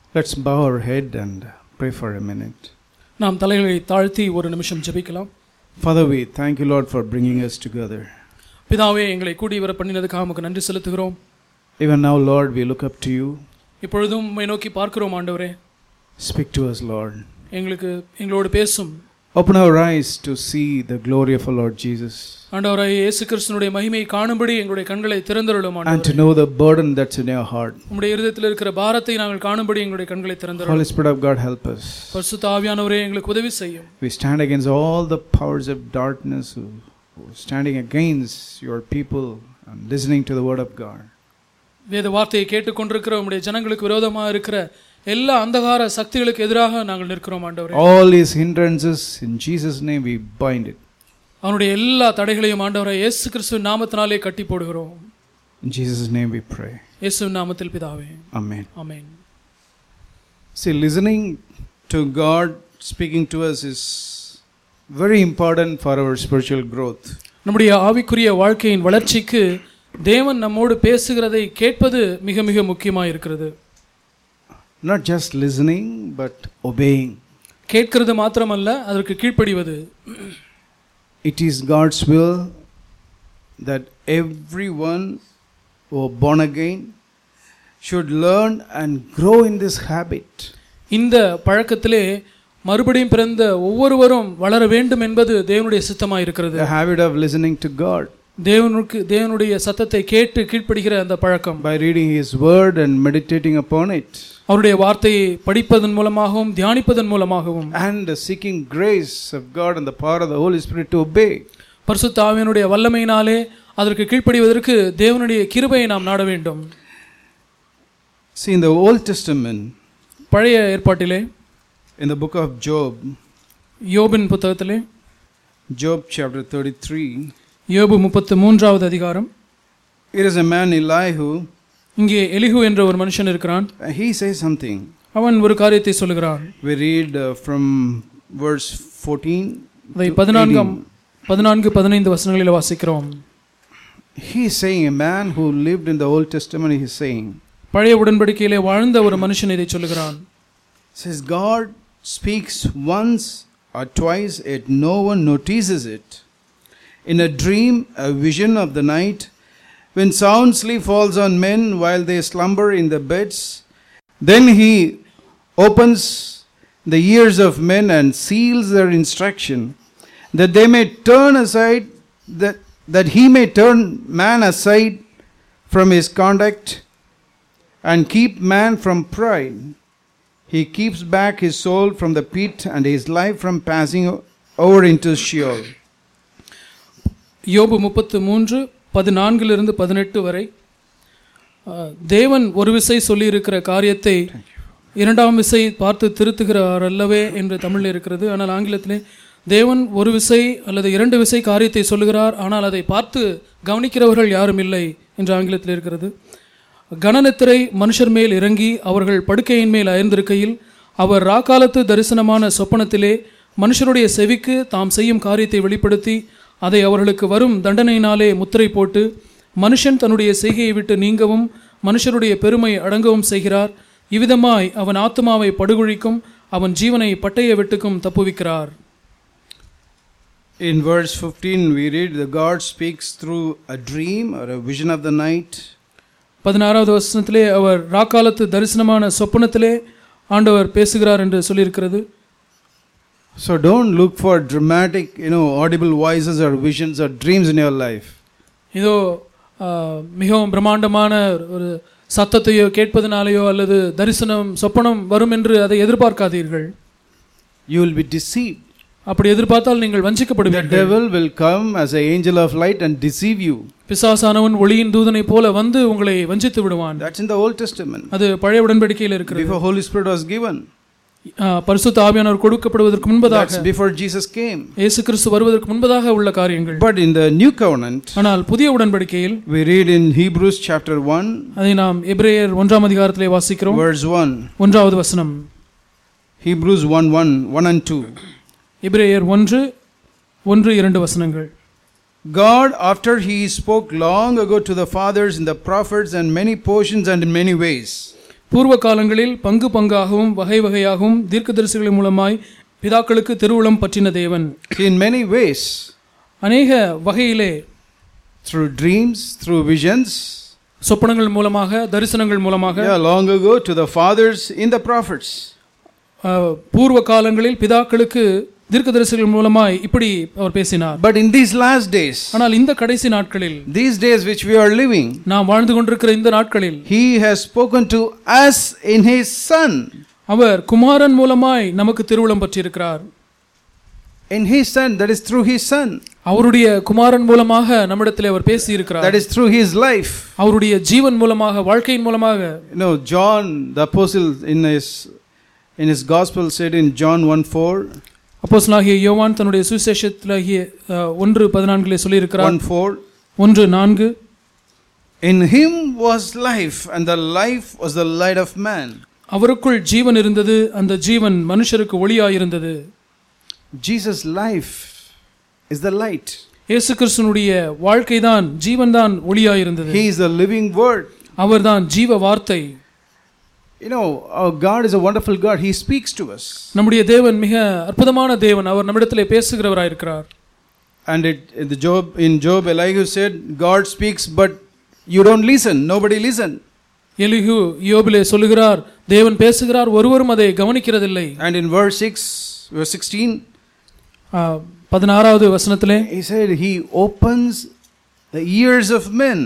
Let's bow our head and pray for a minute. நாம் தலைகளை தாழ்த்தி ஒரு நிமிஷம் ஜெபிக்கலாம் Father, we thank you, Lord, for bringing us together. பிதாவே எங்களை கூடி வர பண்ணினதுக்காக உமக்கு நன்றி செலுத்துகிறோம் Even now, Lord, we look up to you. இப்பொழுதும் உம்மை நோக்கி பார்க்கிறோம் ஆண்டவரே Speak to us, Lord. எங்களுக்கு எங்களோடு பேசும் Open our eyes to see the glory of our Lord Jesus ஆண்டவரே இயேசு கிறிஸ்தனுடைய மகிமையை காணும்படி எங்களுடைய கண்களை திறந்தருளும் and to ஆண்டவரே know the burden that's in your heart. உம்முடைய இருதயத்தில் இருக்கிற பாரத்தை நாங்கள் காணும்படி எங்களுடைய கண்களை திறந்தருளும் Holy Spirit of God, help us. பரிசுத்த ஆவியானவரே எங்களுக்கு உதவி செய்யும் We stand against all the powers of darkness who, who are standing against your people and listening to the word of God. வேத வார்த்தையை கேட்டுக்கொண்டிருக்கிற உம்முடைய ஜனங்களுக்கு விரோதமாக இருக்கிற எல்லா அந்தகார சக்திகளுக்கு எதிராக நாங்கள் நிற்கிறோம் ஆண்டவரே All these hindrances, in Jesus' name, we bind it. அவனுடைய எல்லா தடைகளையும் ஆண்டவரை இயேசு கிறிஸ்துவின் நாமத்தினாலே கட்டி போடுகிறோம் In Jesus' name we pray. இயேசுவின் நாமத்தில் பிதாவே Amen. Amen See, listening to God speaking to us is very important for our spiritual growth. நம்முடைய ஆவிக்குரிய வாழ்க்கையின் வளர்ச்சிக்கு தேவன் நம்மோடு பேசுகிறதை கேட்பது மிக மிக முக்கியமாக இருக்கிறது Not just listening, but obeying. கேட்கிறது மாத்திரமல்ல அதற்கு கீழ்ப்படிவது It is God's will that everyone who are born again should learn and grow in this habit. இந்த பழக்கத்திலே மறுபடியும் பிறந்த ஒவ்வொருவரும் வளர வேண்டும் என்பது தேவனுடைய சித்தமாக இருக்கிறது The habit of listening to God தேவனுக்கு தேவனுடைய சத்தத்தை கேட்டு கீழ்ப்படுகிற அந்த பழக்கம் by reading His Word and meditating upon it அவருடைய வார்த்தையை படிப்பதன் மூலமாகவும் தியானிப்பதன் மூலமாகவும் and seeking grace of God and the power of the Holy Spirit to obey. பரிசுத்த ஆவியனுடைய வல்லமையினாலே அதற்கு கீழ்ப்படிவதற்கு தேவனுடைய கிருபையை நாம் நாட வேண்டும் See, in the Old Testament, பழைய ஏற்பாட்டிலே in the book of Job, யோபின் புத்தகத்திலே Job chapter 33, யோபு முப்பத்து மூன்றாவது அதிகாரம் it is a man Elihu, இங்கே எலிகு என்ற ஒரு மனுஷன் இருக்கிறான் uh, he says something. அவன் ஒரு காரியத்தை சொல்லுகிறான் We read uh, from verse 14. அதை to பதினான்காம் 18. பதினான்கு பதினைந்து வசனங்களில் வாசிக்கிறோம் He is saying, a man who lived in the Old Testament, he is saying, பழைய உடன்படிக்கையிலே வாழ்ந்த ஒரு மனுஷன் இதை சொல்லுகிறான் says, God speaks once or twice, yet no one notices it. In a dream, a vision of the night, when sound sleep falls on men while they slumber in the beds, then he opens the ears of men and seals their instruction, that they may turn aside, that, that he may turn man aside from his conduct and keep man from pride. He keeps back his soul from the pit and his life from passing o- over into Sheol. யோபு முப்பத்து மூன்று பதினான்கிலிருந்து பதினெட்டு வரை அஹ், தேவன் ஒரு விசை சொல்லியிருக்கிற காரியத்தை இரண்டாம் விசை பார்த்து திருத்துகிறார் அல்லவே என்று தமிழில் இருக்கிறது ஆனால் ஆங்கிலத்திலே தேவன் ஒரு விசை அல்லது இரண்டு விசை காரியத்தை சொல்லுகிறார் ஆனால் அதை பார்த்து கவனிக்கிறவர்கள் யாரும் இல்லை என்று ஆங்கிலத்தில் இருக்கிறது கணநித்திரை மனுஷர் மேல் இறங்கி அவர்கள் படுக்கையின் மேல் அயர்ந்திருக்கையில் அவர் ராக்காலத்து தரிசனமான சொப்பனத்திலே மனுஷருடைய செவிக்கு தாம் செய்யும் காரியத்தை வெளிப்படுத்தி அதை அவர்களுக்கு வரும் தண்டனையினாலே முத்திரை போட்டு மனுஷன் தன்னுடைய செய்கையை விட்டு நீங்கவும் மனுஷருடைய பெருமை அடங்கவும் செய்கிறார் இவ்விதமாய் அவன் ஆத்துமாவை படுகொழிக்கும் அவன் ஜீவனை பட்டய வெட்டுக்கும் தப்புவிக்கிறார் In verse 15, we read that God speaks through a dream or a vision of the night. பதினாறாவது வசனத்திலே அவர் ராக்காலத்து தரிசனமான சொப்பனத்திலே ஆண்டவர் பேசுகிறார் என்று சொல்லியிருக்கிறது So don't look for dramatic, you know, audible voices or visions or dreams in your life. இதோ ஆ, மிகவும் பிரம்மாண்டமான ஒரு சத்தத்தையோ கேட்பதனாலேயோ அல்லது தரிசனம் சொப்பனம் வரும் என்று அதை எதிர்பார்க்காதீர்கள் You will be deceived. அப்படி எதிர்பார்த்தால் நீங்கள் The வஞ்சிக்கப்படுவீர்கள் devil will come as an angel of light and deceive you. பிசாசானவன் ஒளியின் தூதனை போல வந்து உங்களை வஞ்சித்து விடுவான் That's in the Old Testament. அது பழைய உடன்படிக்கையில் இருக்கிறது Before Holy Spirit was given. ஆ, பரிசுத்த ஆவியானவர் கொடுக்கப்படுவதற்கு முன்பதாக That's before Jesus came. இயேசு கிறிஸ்து வருவதற்கு முன்பதாக உள்ள காரியங்கள் But in the New Covenant, ஆனால் புதிய உடன்படிக்கையில் we read in Hebrews chapter 1, அதை நாம் எபிரேயர் ஒன்றாம் அதிகாரத்திலே வாசிக்கிறோம் verse 1. ஒன்றாவது வசனம் Hebrews 1 1, 1 and 2. எபிரேயர் ஒன்று ஒன்று இரண்டு வசனங்கள் God, after He spoke long ago to the fathers and the prophets and many portions and in many ways, பூர்வ காலங்களில் பங்கு பங்காகவும் வகை வகையாகவும் தீர்க்கதரிசிகளின் மூலமாய் பிதாக்களுக்கு திருவுளம் பற்றின தேவன் In many ways, அநேக வகையிலே through dreams, through visions, சொப்பனங்கள் மூலமாக தரிசனங்கள் மூலமாக yeah, long ago to the fathers in the prophets. அஹ், பூர்வ காலங்களில் பிதாக்களுக்கு தீர்க்கதரிசிகள் மூலமாய் இப்படி அவர் பேசினார் But in these last days, ஆனால் இந்த கடைசி நாட்களில் these days which we are living, நாம் வாழ்ந்து கொண்டிருக்கிற இந்த நாட்களில் He has spoken to us in His Son. அவர் குமாரன் மூலமாய் நமக்கு திருவுளம் பற்றியிருக்கிறார் In His Son, that is through His Son, அவருடைய குமாரன் மூலமாக நம்மிடத்தில் அவர் பேசி இருக்கிறார் that is through His life. அவருடைய ஜீவன் மூலமாக வாழ்க்கையின் மூலமாக You know, John, the apostle, in his in his gospel, said in John 1 4, அப்போஸ்தலனாகிய யோவான் தன்னுடைய சுவிசேஷத்திலாகிய அஹ், ஒன்று பதினான்கிலே சொல்லியிருக்கிறார் 1 4, ஒன்று நான்கு In Him was life, and the life was the light of man. அவருக்குள் ஜீவன் இருந்தது அந்த ஜீவன் மனுஷருக்கு ஒளியாயிருந்தது Jesus' life is the light. இயேசு கிறிஸ்துனுடைய வாழ்க்கை தான் ஜீவன் தான் ஒளியாயிருந்தது He is the living Word. அவர்தான் ஜீவ வார்த்தை You know, our God is a wonderful God. He speaks to us. நம்முடைய தேவன் மிக அற்புதமான தேவன் அவர் நம்மிடத்திலே பேசுகிறவராயிருக்கிறார் And it, in the Job, in Job, Elihu said, God speaks, but you don't listen. Nobody listen. Elihu யோபிலே சொல்லுகிறார் தேவன் பேசுகிறார் ஒருவரும் அதை கவனிக்கிறதில்லை And in verse 6, verse 16, ஆ, பதினாறாவது வசனத்திலே he said, He opens the ears of men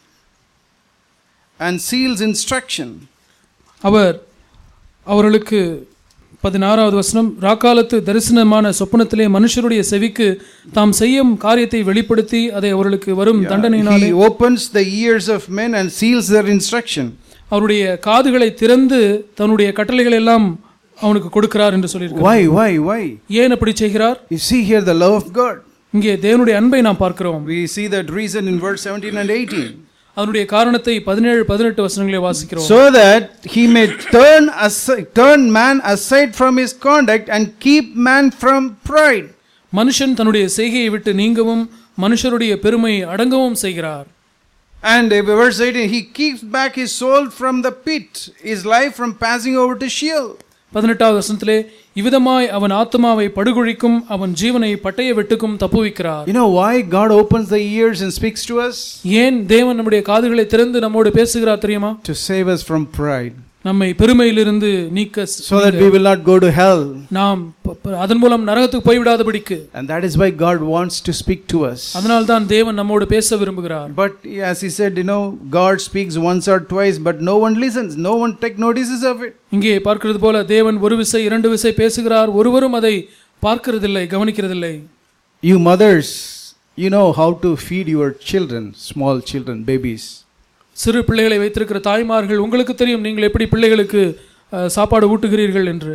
and seals instruction. அவர் அவர்களுக்கு பதினாறாவது வசனம் ராக்காலத்து தரிசனமான சொப்பனத்திலே மனுஷருடைய செவிக்கு தாம் செய்யும் காரியத்தை வெளிப்படுத்தி அதை அவர்களுக்கு வரும் தண்டனையினாலே He opens the ears of men and seals their instruction. அவருடைய காதுகளை திறந்து தன்னுடைய கட்டளைகள் எல்லாம் அவனுக்கு கொடுக்கிறார் என்று சொல்லியிருக்கிறார் Why, why, why? ஏன் அப்படி செய்கிறார் You see here the love of God. இங்கே தேவனுடைய அன்பை நாம் பார்க்கிறோம் We see that reason in verse 17 and 18. அதனுடைய காரணத்தை பதினேழு பதினெட்டு வசனங்களை வாசிக்கிறோம் so that he may turn aside, turn man aside from his conduct and keep man from pride மனுஷன் தன்னுடைய செய்கையை விட்டு நீங்கவும் மனுஷருடைய பெருமை அடங்கவும் செய்கிறார் and uh, verse 18 he keeps back his soul from the pit his life from passing over to sheol பதினெட்டாவது வசனத்திலே இவ்விதமாய் அவன் ஆத்மாவை படுகொழிக்கும் அவன் ஜீவனை பட்டய வெட்டுக்கும் தப்புவிக்கிறார் you know why god opens the ears and speaks to us ஏன் தேவன் நம்முடைய காதுகளை திறந்து நம்மோடு பேசுகிறார் தெரியுமா to save us from pride நம்மை பெருமையிலிருந்து நீக்க so that we will not go to hell நாம் ப- ப- அதன் மூலம் நரகத்துக்கு போய்விடாதபடிக்கு and that is why god wants to speak to us அதனால்தான் தேவன் நம்மோடு பேச விரும்புகிறார் but as he said you know god speaks once or twice but no one listens no one take notices of it இங்கே பார்க்கிறது போல தேவன் ஒரு விசை இரண்டு விசை பேசுகிறார் ஒருவரும் அதை பார்க்கிறதில்லை கவனிக்கிறதில்லை You mothers, you know how to feed your children, small children, babies. சிறு பிள்ளைகளை வைத்திருக்கிற தாய்மார்கள் உங்களுக்கு தெரியும் நீங்கள் எப்படி பிள்ளைகளுக்கு அஹ், சாப்பாடு ஊட்டுகிறீர்கள் என்று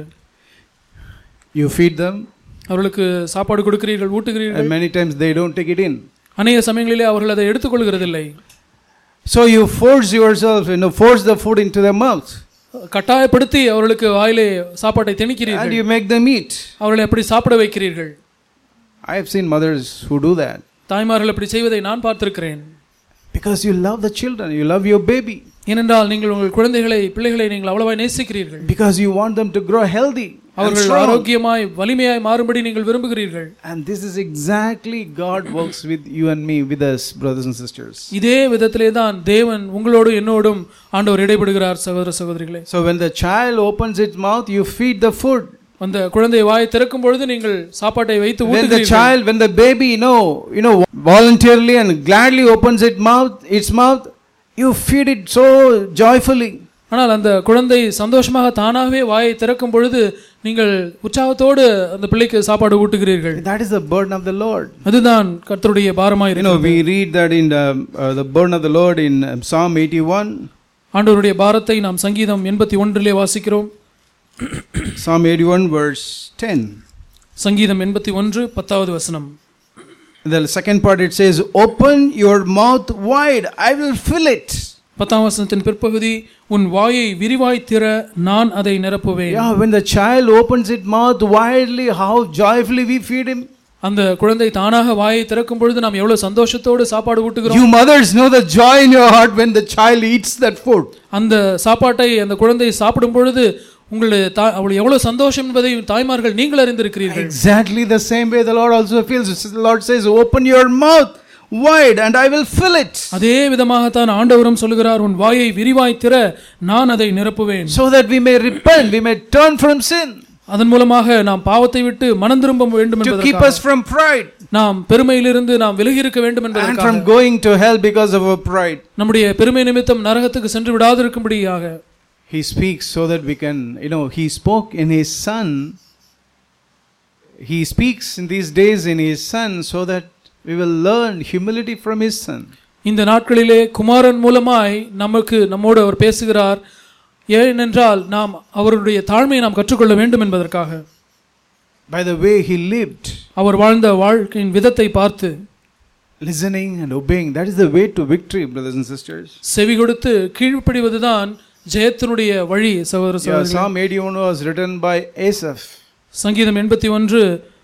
You feed them, அவர்களுக்கு சாப்பாடு கொடுக்கிறீர்கள் ஊட்டுகிறீர்கள் and many times they don't take it in. அநேக சமயங்களிலே அவர்கள் அதை எடுத்துக்கொள்கிறதில்லை So you force yourself, you know, force the food into their mouth, கட்டாயப்படுத்தி அவர்களுக்கு வாயிலே சாப்பாட்டை and திணிக்கிறீர்கள் you make them eat. அவர்களை அப்படி சாப்பிட வைக்கிறீர்கள் I have seen mothers who do that தாய்மார்கள் அப்படி செய்வதை நான் பார்த்திருக்கிறேன் because you love the children, you love your baby, ஏனென்றால் நீங்கள் உங்கள் குழந்தைகளை பிள்ளைகளை நீங்கள் அவ்வளவாய் நேசிக்கிறீர்கள் because you want them to grow healthy. And, அவர்கள் strong. ஆரோக்கியமாய் வலிமையாய் மாறும்படி நீங்கள் விரும்புகிறீர்கள் and this is exactly God works with you and me, with us, brothers and sisters. இதே விதத்திலே தான் தேவன் உங்களோடு என்னோடும் ஆண்டவர் இடைபடுகிறார் சகோதர சகோதரிகளே So when the child opens its mouth, you feed the food. அந்த குழந்தை வாயை திறக்கும் பொழுது நீங்கள் சாப்பாட்டை வைத்து when the ஊட்டுகிறீர்கள் child when the baby you know you know voluntarily and gladly opens its mouth its mouth you feed it so joyfully ஆனால் அந்த குழந்தை சந்தோஷமாக தானாகவே வாயை திறக்கும் பொழுது நீங்கள் உற்சாகத்தோடு அந்த பிள்ளைக்கு சாப்பாடு ஊட்டுகிறீர்கள் that is the burden of the lord அதுதான் கர்த்தருடைய பாரமாய் you know இருக்கிறது we read that in the, uh, the burden of the lord in um, psalm 81 ஆண்டவருடைய பாரத்தை நாம் சங்கீதம் எண்பத்தி ஒன்றிலே வாசிக்கிறோம் psalm 81 verse 10 சங்கீதம் எண்பத்தி ஒன்று பத்தாவது வசனம் the second part it says open your mouth wide i will fill it பத்தாம் வசனத்தின் பிற்பகுதி உன் வாயை விரிவாய் திற நான் அதை நிரப்புவேன் yeah when the child opens its mouth widely how joyfully we feed him அந்த குழந்தை தானாக வாயை திறக்கும் பொழுது நாம் எவ்வளவு சந்தோஷத்தோடு சாப்பாடு ஊட்டுகிறோம் You mothers know the joy in your heart when the child eats that food. அந்த சாப்பாட்டை அந்த குழந்தை சாப்பிடும் பொழுது உங்களுடைய தா- அவள் எவ்வளவு சந்தோஷம் என்பதை தாய்மார்கள் நீங்கள் அறிந்திருக்கிறீர்கள் Exactly the same way the Lord also feels. The Lord says, Open your mouth wide and I will fill it. அதே விதமாகத்தான் ஆண்டவரும் சொல்லுகிறார் உன் வாயை விரிவாய் திற நான் அதை நிரப்புவேன் So that we may repent, we may turn from sin, அதன் மூலமாக நாம் பாவத்தை விட்டு மனம் திரும்ப வேண்டும் to keep என்பதற்காக us from pride நாம் பெருமையிலிருந்து நாம் விலகி இருக்க வேண்டும் and என்பதற்காக from going to hell because of our pride. நம்முடைய பெருமை நிமித்தம் நரகத்துக்கு சென்று விடாதிருக்கும்படியாக He speaks so that we can, you know, He spoke in His Son. He speaks in these days in His Son so that we will learn humility from His Son. இந்த நாட்களிலே குமாரன் மூலமாய் நமக்கு நம்மோடு அவர் பேசுகிறார் ஏனென்றால் நாம் அவருடைய தாழ்மையை நாம் கற்றுக்கொள்ள வேண்டும் என்பதற்காக By the way He lived, அவர் வாழ்ந்த வாழ்க்கையின் விதத்தை பார்த்து listening and obeying, that is the way to victory, brothers and sisters. செவி கொடுத்து கீழ்ப்படிவதுதான் ஜெயத்தினுடைய வழி சகோதர Yeah, சகோதரி Psalm 81 was written by Asaph, சங்கீதம் எண்பத்தி ஒன்று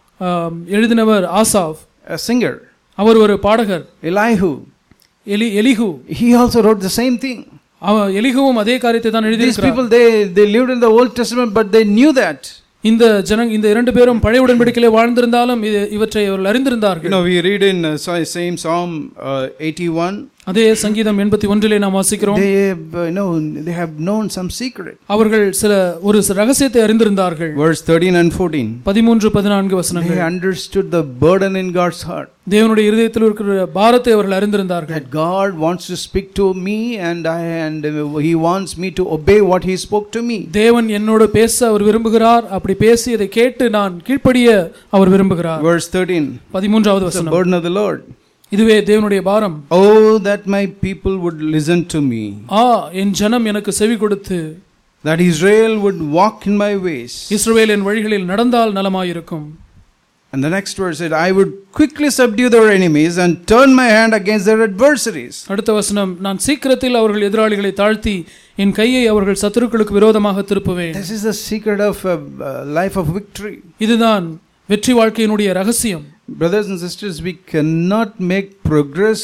எழுதினவர் ஆசாப் a singer. அவர் ஒரு பாடகர் Elihu, எலி Elihu he also wrote the same thing. அவ எலிகுவும் அதே காரியத்தை தான் These எழுதியிருக்கிறார் people, they, they lived in the Old Testament, but they knew that. இந்த ஜன இந்த இரண்டு பேரும் பழைய உடன்படிக்கையிலே வாழ்ந்திருந்தாலும் இது இவற்றை அவர்கள் You அறிந்திருந்தார்கள் know, we read in uh, sa- same Psalm uh, 81, அதே சங்கீதம் எண்பத்தி ஒன்றிலே நாம் வாசிக்கிறோம் they have, uh, know, they have known some secret. அவர்கள் சில ஒரு சில ரகசியத்தை அறிந்திருந்தார்கள் Verse 13 and 14. பதிமூன்று பதினான்கு They வசனங்கள் understood the burden in God's heart. தேவனுடைய இருதயத்தில் இருக்கிற பாரத்தை அவர்கள் அறிந்திருந்தார்கள் That God wants to speak to me and I and uh, He wants me to obey what He spoke to me. தேவன் என்னோடு பேச அவர் விரும்புகிறார் அப்படி பேசி அதை கேட்டு நான் கீழ்ப்படிய அவர் விரும்புகிறார் Verse 13. பதிமூன்றாவது It's the வசனம் burden of the Lord. இதுவே தேவனுடைய பாரம் Oh, that my people would listen to me, ஆ என் ஜனம் எனக்கு செவி கொடுத்து that Israel would walk in my ways. இஸ்ரவேல் என் வழிகளில் நடந்தால் நலமாயிருக்கும் And the next verse said, I would quickly subdue their enemies and turn my hand against their adversaries. அடுத்த வசனம் நான் சீக்கிரத்தில் அவர்கள் எதிராளிகளை தாழ்த்தி என் கையை அவர்கள் சத்துருக்களுக்கு விரோதமாக திருப்புவேன் This is the secret of a uh, life of victory. இதுதான் வெற்றி வாழ்க்கையினுடைய ரகசியம் Brothers and sisters, we cannot make progress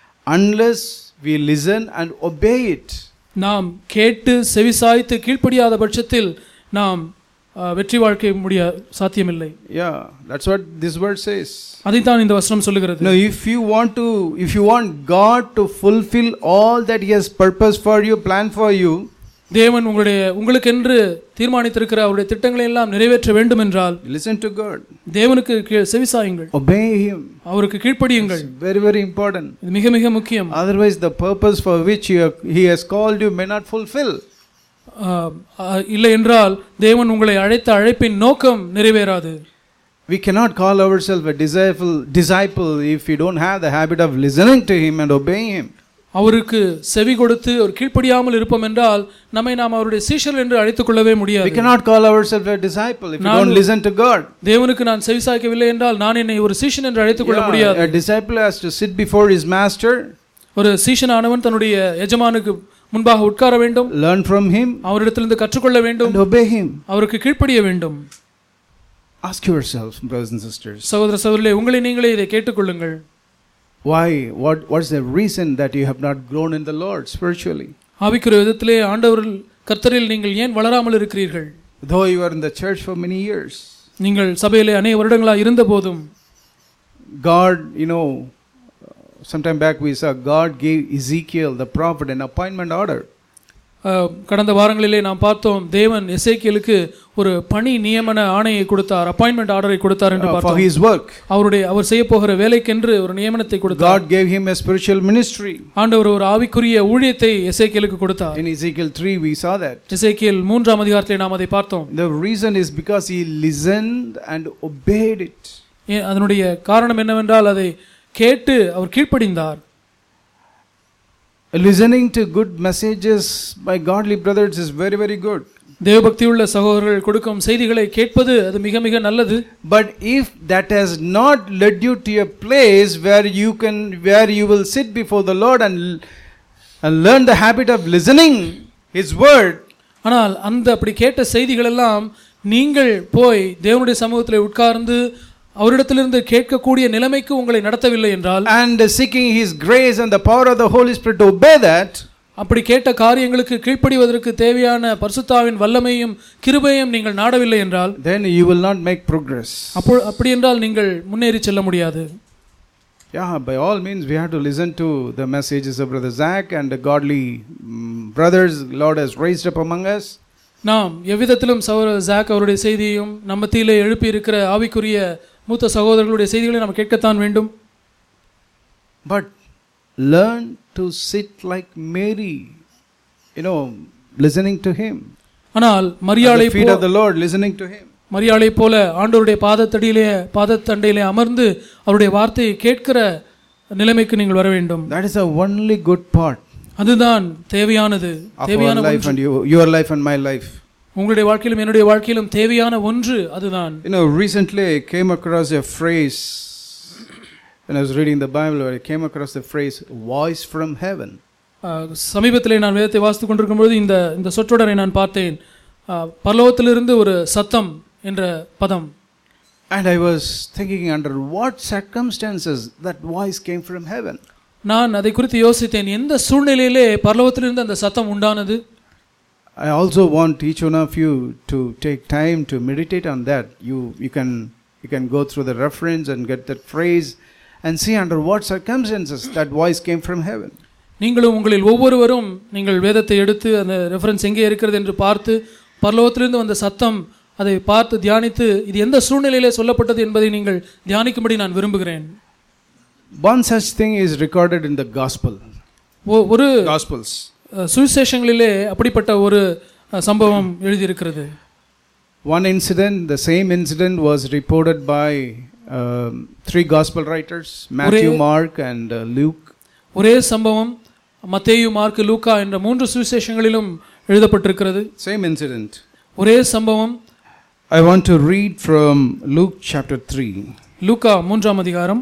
unless we listen and obey it. நாம் கேட்டு செவிசாய்த்து கீழ்ப்படியாத பட்சத்தில் நாம் அஹ், வெற்றி வாழ்க்கை முடிய சாத்தியமில்லை Yeah, that's what this word says. அதைத்தான் இந்த வசனம் சொல்லுகிறது Now, if you want to, if you want God to fulfill all that He has purposed for you, planned for you, தேவன் உங்களுடைய உங்களுக்கென்று தீர்மானித்திருக்கிற அவருடைய திட்டங்களை எல்லாம் நிறைவேற்ற வேண்டும் என்றால் listen to God, தேவனுக்கு கீழ் செவிசாயுங்கள் obey Him. அவருக்கு கீழ்ப்படியுங்கள் It's very, very important. இது மிக மிக முக்கியம் Otherwise, the purpose for which you have, He has called you may not fulfill. ஆஹ், ஆஹ், இல்லை என்றால் தேவன் உங்களை அழைத்த அழைப்பின் நோக்கம் நிறைவேறாது We cannot call ourselves a disciple, disciple if we don't have the habit of listening to Him and obeying Him. அவருக்கு செவி கொடுத்து ஒரு கீழ்ப்படியாமல் இருப்போம் என்றால் நம்மை நாம் அவருடைய சீஷர் என்று அழைத்துக் கொள்ளவே We முடியாது cannot call ourselves a disciple if we Nanu- don't listen to God. தேவனுக்கு நான் செவி சாய்க்கவில்லை என்றால் நான் என்னை ஒரு சீஷன் என்று அழைத்துக் கொள்ள Yeah, முடியாது a disciple has to sit before his master, ஒரு சீஷனானவன் தன்னுடைய எஜமானுக்கு முன்பாக உட்கார வேண்டும் learn from him, அவரிடத்திலிருந்து கற்றுக்கொள்ள வேண்டும் and obey him. அவருக்கு கீழ்ப்படிய வேண்டும் Ask yourself, brothers and sisters, சகோதர சகோதரர்களே உங்களை நீங்களே இதை கேட்டுக்கொள்ளுங்கள் why? What? What's the reason that you have not grown in the Lord spiritually? ஆவிக்குரிய விதத்திலே ஆண்டவரில் கர்த்தரில் நீங்கள் ஏன் வளராமல் இருக்கிறீர்கள் Though you are in the church for many years, நீங்கள் சபையிலே அநேக வருடங்களாக இருந்த போதும் God, you know, sometime back we saw God gave Ezekiel the prophet an appointment order. அஹ், கடந்த வாரங்களிலே நாம் பார்த்தோம் தேவன் எசேக்கியலுக்கு ஒரு பணி நியமன ஆணையை கொடுத்தார் அப்பாயின்மெண்ட் ஆர்டரை கொடுத்தார் என்று uh, for பார்த்தோம் his work. அவருடைய அவர் செய்ய போகிற வேலைக்கென்று ஒரு நியமனத்தை கொடுத்தார் God gave him a spiritual ministry. ஆண்டவர் ஒரு ஆவிக்குரிய ஊழியத்தை எசேக்கியலுக்கு கொடுத்தார் In Ezekiel 3, we saw that. Ezekiel மூன்றாம் அதிகாரத்திலே நாம் அதை பார்த்தோம் The reason is because he listened and obeyed it. ஏன் அதனுடைய காரணம் என்னவென்றால் அதை கேட்டு அவர் கீழ்ப்படிந்தார் Listening to good messages by godly brothers is very, very good. தேவபக்தியுள்ள சகோதரர்கள் கொடுக்கும் செய்திகளை கேட்பது அது மிக மிக நல்லது But if that has not led you to a place where you can, where you will sit before the Lord and, and learn the habit of listening His word, ஆனால் அந்த அப்படி கேட்ட செய்திகள் எல்லாம் நீங்கள் போய் தேவனுடைய சமூகத்தில் உட்கார்ந்து அவரிடத்திலிருந்து கேட்கக்கூடிய நிலைமைக்கு உங்களை நடத்தவில்லை என்றால் and seeking His grace and the power of the Holy Spirit to obey that, அப்படி கேட்ட காரியங்களுக்கு கீழ்ப்படிவதற்கு தேவையான பரிசுத்தாவின் வல்லமையும் கிருபையும் நீங்கள் நாடவில்லை என்றால் then you will not make progress. அப்போ அப்படி என்றால் நீங்கள் முன்னேறி செல்ல முடியாது Yeah, by all means, we have to listen to the messages of Brother Zach and the godly mm, brothers Lord has raised up among us. நாம் எவ்விதத்திலும் சௌர jack அவருடைய செய்தியையும் நம்ம மத்தியிலே எழுப்பி இருக்கிற ஆவிக்குரிய மூத்த சகோதரர்களுடைய செய்திகளை நாம் கேட்கத்தான் வேண்டும் But learn to sit like Mary, you know, listening to Him. ஆனால் At மரியாளை the feet போ- of the Lord, listening to Him. மரியாளை போல ஆண்டவருடைய பாதத்தடியிலே பாதத்தண்டையிலே அமர்ந்து அவருடைய வார்த்தையை கேட்கிற நிலைமைக்கு நீங்கள் வர வேண்டும் That is the only good part அதுதான் தேவையானது of our தேவையான life ஒன்று and you, your life and my life. உங்களுடைய வாழ்க்கையிலும் என்னுடைய வாழ்க்கையிலும் தேவையான ஒன்று அதுதான் You know, recently I came across a phrase when I was reading the Bible, I came across the phrase voice from heaven. ஆஹ், சமீபத்திலே நான் வேதத்தை வாசித்துக் கொண்டிருக்கும்போது இந்த இந்த சொற்றொடரை நான் பார்த்தேன் ஆஹ், பரலோகத்திலிருந்து ஒரு சத்தம் என்ற பதம் And I was thinking under what circumstances that voice came from heaven. நான் அதை குறித்து யோசித்தேன் எந்த சூழ்நிலையிலே பரலோகத்திலிருந்து அந்த சத்தம் உண்டானது I also want each one of you to take time to meditate on that. You, you, can, you can go through the reference and get that phrase and see under what circumstances that voice came from heaven. நீங்களும் உங்களில் ஒவ்வொருவரும் நீங்கள் வேதத்தை எடுத்து அந்த reference எங்கே இருக்கிறது என்று பார்த்து பரலோகத்திலிருந்து வந்த சத்தம் அதை பார்த்து தியானித்து இது எந்த சூழ்நிலையிலே சொல்லப்பட்டது என்பதை நீங்கள் தியானிக்கும்படி நான் விரும்புகிறேன் One such thing is recorded in the gospel. ஒ- ஒரு Gospels. அஹ், சுவிசேஷங்களிலே அப்படிப்பட்ட ஒரு அஹ், சம்பவம் எழுதியிருக்கிறது One incident, the same incident was reported by um, three gospel writers Matthew, ஒரே- Mark, and uh, Luke. ஒரே சம்பவம் மத்தேயு மார்க்கு லூக்கா என்ற மூன்று சுவிசேஷங்களிலும் எழுதப்பட்டிருக்கிறது Same incident. ஒரே சம்பவம் I want to read from Luke chapter 3 லூக்கா மூன்றாம் அதிகாரம்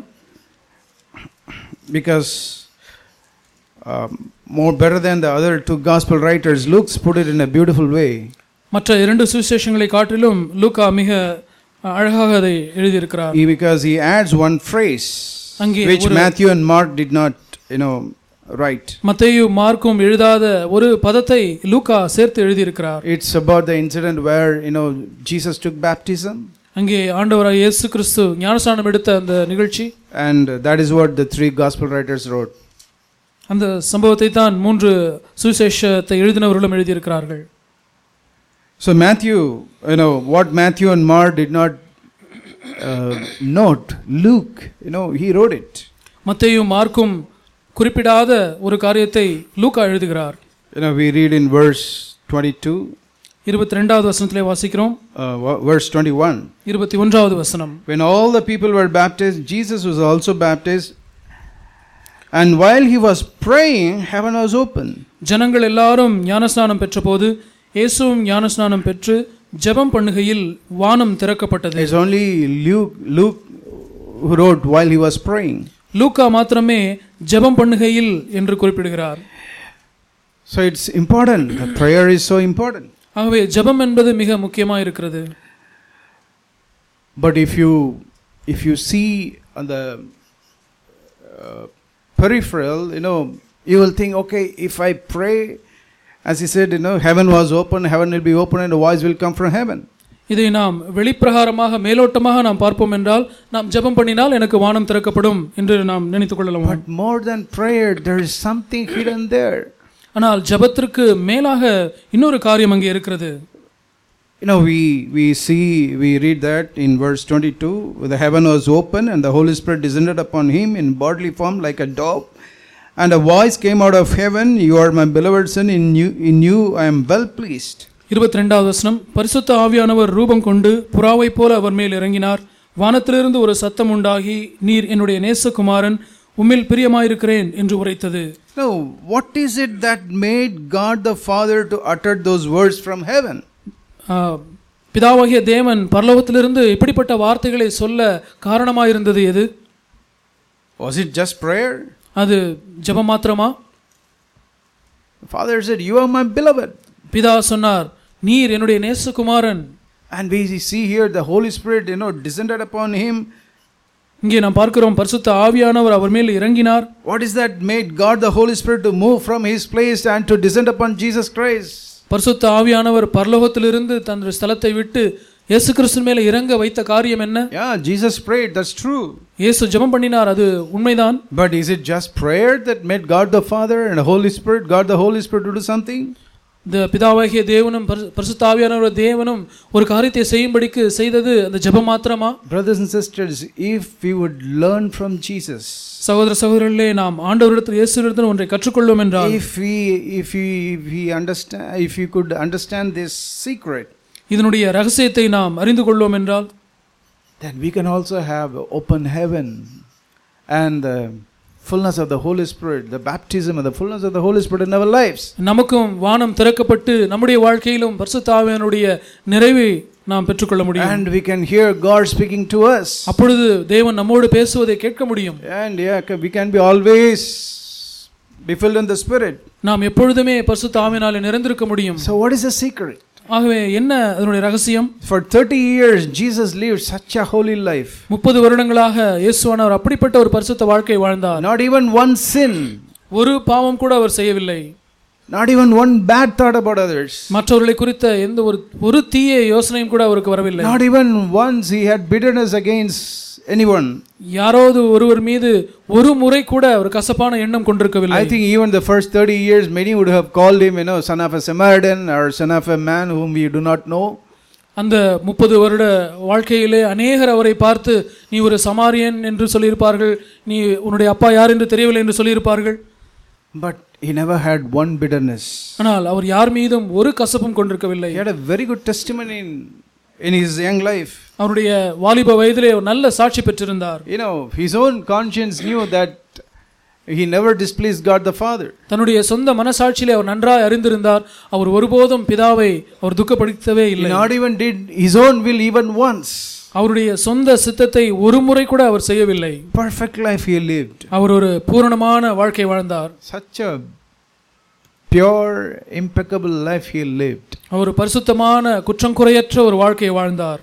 because um, more better than the other two gospel writers, Luke's put it in a beautiful way. மற்ற இரண்டு சுவிசேஷங்களை காட்டிலும் லூக்கா மிக அஹ், அழகாக அதை எழுதியிருக்கிறார் He, because he adds one phrase அங்கே which ஒரு- Matthew and Mark did not, you know, write. மத்தேயு மார்க்கும் எழுதாத ஒரு பதத்தை லூக்கா சேர்த்து எழுதியிருக்கிறார் It's about the incident where, you know, Jesus took baptism. அங்கே ஆண்டவராக இயேசு கிறிஸ்து ஞானஸ்நானம் எடுத்த அந்த நிகழ்ச்சி And that is what the three gospel writers wrote. அந்த சம்பவத்தை தான் மூன்று சுவிசேஷத்தை எழுதினவர்களும் எழுதியிருக்கிறார்கள் So Matthew, you know, what Matthew and Mark did not uh, note, Luke, you know, he wrote it. மத்தேயும் மார்க்கும் குறிப்பிடாத ஒரு காரியத்தை லூக்கா எழுதுகிறார் You know, we read in verse 22, இருபத்தி ரெண்டாவது வசனத்திலே வாசிக்கிறோம் uh, wa- verse 21. இருபத்தி ஒன்றாவது வசனம் When all the people were baptized, Jesus was also baptized. And while he was praying, heaven was open. ஜனங்கள் எல்லாரும் ஞானஸ்நானம் பெற்றபோது இயேசுவும் ஞானஸ்நானம் பெற்று ஜெபம் பண்ணுகையில் வானம் திறக்கப்பட்டது It's only Luke, Luke who wrote while he was praying. லூக்கா மாத்திரமே ஜெபம் பண்ணுகையில் என்று குறிப்பிடுகிறார் So it's important. The prayer is so important. ஆகவே ஜெபம் என்பது மிக முக்கியமாக இருக்கிறது But if you if you see on the uh, peripheral, you know, you will think, okay, if I pray, as he said, you know, heaven was open, heaven will be open, and a voice will come from heaven. இதை நாம் வெளிப்பிரகாரமாக மேலோட்டமாக நாம் பார்ப்போம் என்றால் நாம் ஜெபம் பண்ணினால் எனக்கு வானம் திறக்கப்படும் என்று நாம் நினைத்துக் கொள்ளலாம் But more than prayer, there is something hidden there. ஆனால் ஜெபத்திற்கு மேலாக இன்னொரு காரியம் அங்கே இருக்கிறது You know, we, we see, we read that in verse 22 the heaven was open, and the Holy Spirit descended upon him in bodily form like a dove. And a voice came out of heaven, You are my beloved Son, in you, in you I am well pleased. இருபத்தி ரெண்டாவது வசனம் பரிசுத்த ஆவியானவர் ரூபம் கொண்டு புறாவைப் போல அவர் மேல் இறங்கினார் வானத்திலிருந்து ஒரு சத்தம் உண்டாகி நீர் என்னுடைய நேசகுமாரன் உம்மில் பிரியமாயிருக்கிறேன் என்று உரைத்தது Now, what is it that made God the Father to utter those words from heaven? ஆ, பிதாவாகிய தேவன் பரலோகத்திலிருந்து இப்படிப்பட்ட வார்த்தைகளை சொல்ல காரணமாயிருந்தது எது Was it just prayer? அது ஜெபம் மாத்திரமா The Father said, You are my beloved. பிதா சொன்னார் நீர் என்னுடைய நேசகுமாரன் And we see here the Holy Spirit, you know, descended upon him இங்கே நாம் பார்க்கிறோம் பரிசுத்த ஆவியானவர் அவர் மேல் இறங்கினார் What is that made God the Holy Spirit to move from his place and to descend upon Jesus Christ? பரிசுத்த ஆவியானவர் பரலோகத்திலிருந்து தன்னுடைய ஸ்தலத்தை விட்டு இயேசு கிறிஸ்து மேல இறங்க வைத்த காரியம் என்ன Yeah, Jesus prayed, that's true. இயேசு ஜெபம் பண்ணினார் அது உண்மைதான் But is it just prayer that made God the Father and the Holy Spirit, God the Holy Spirit to do something? இந்த பிதாவாகிய தேவனும் பரிசு- பரிசுத்த ஆவியானவர் தேவனும் ஒரு காரியத்தை செய்யும்படிக்கு செய்தது அந்த ஜெபம் மாத்திரமா Brothers and sisters, if we would learn from Jesus, சகோதர சகோதரர்களே நாம் ஆண்டவரிடத்தில் இயேசுவிடத்தில் ஒன்றை கற்றுக்கொள்வோம் என்றால் if we if we if we understand if you could understand this secret, இதனுடைய ரகசியத்தை நாம் அறிந்து கொள்வோம் என்றால் then we can also have open heaven and the fullness of the Holy Spirit, the baptism of the fullness of the Holy Spirit in our lives. நமக்கும் வானம் திறக்கப்பட்டு நம்முடைய வாழ்க்கையிலும் பரிசுத்த ஆவியானுடைய நிறைவை நாம் பெற்றுக்கொள்ள முடியும் And we can hear God speaking to us. அப்பொழுது தேவன் நம்மோடு பேசுவதை கேட்க முடியும் And yeah, we can be always be filled in the Spirit. நாம் எப்பொழுதுமே பரிசுத்த ஆவியினாலே நிறைந்திருக்க முடியும் So, what is the secret? ஆகவே என்ன அதனுடைய ரகசியம் For 30 years, Jesus lived such a holy life. முப்பது வருடங்களாக இயேசுவானவர் அப்படிப்பட்ட ஒரு பரிசுத்த வாழ்க்கை வாழ்ந்தார் Not even one sin, ஒரு பாவம் கூட அவர் செய்யவில்லை not even one bad thought about others. மற்றவர்களை குறித்த எந்த ஒரு ஒரு தீய யோசனையும் கூட அவருக்கு வரவில்லை Not even once he had bitterness against anyone. யாராவது ஒருவர் மீது ஒரு முறை கூட ஒரு கசப்பான எண்ணம் கொண்டிருக்கவில்லை I think even the first 30 years, many would have called him, you know, son of a Samaritan or son of a man whom we do not know. அந்த முப்பது வருட வாழ்க்கையிலே அநேகர் அவரை பார்த்து நீ ஒரு சமாரியன் என்று சொல்லியிருப்பார்கள் நீ உன்னுடைய அப்பா யார் என்று தெரியவில்லை என்று சொல்லியிருப்பார்கள் But he never had one bitterness. ஆனால் அவர் யார் மீதும் ஒரு கசப்பும் கொண்டிருக்கவில்லை He had a very good testimony in, in his young life. அவருடைய வாலிப வயதிலே ஒரு நல்ல சாட்சி பெற்றிருந்தார் You know, his own conscience knew that he never displeased God the Father. தன்னுடைய சொந்த மனசாட்சியிலே அவர் நன்றாய் அறிந்திருந்தார் அவர் ஒருபோதும் பிதாவை அவர் துக்கப்படுத்தவே He இல்லை not even did his own will even once. அவருடைய சொந்த சித்தத்தை ஒரு முறை கூட அவர் செய்யவில்லை Perfect life he lived. அவர் ஒரு பூரணமான வாழ்க்கை வாழ்ந்தார் Such a pure, impeccable life he lived. அவர் பரிசுத்தமான குற்றம் குறையற்ற ஒரு வாழ்க்கையை வாழ்ந்தார்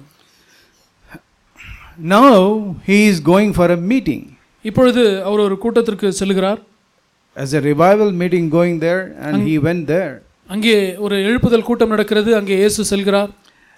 Now he is going for a meeting. இப்பொழுது அவர் ஒரு கூட்டத்திற்கு செல்கிறார் As a revival meeting going there, and he went there. அங்கே ஒரு எழுப்புதல் கூட்டம் நடக்கிறது அங்கே இயேசு செல்கிறார்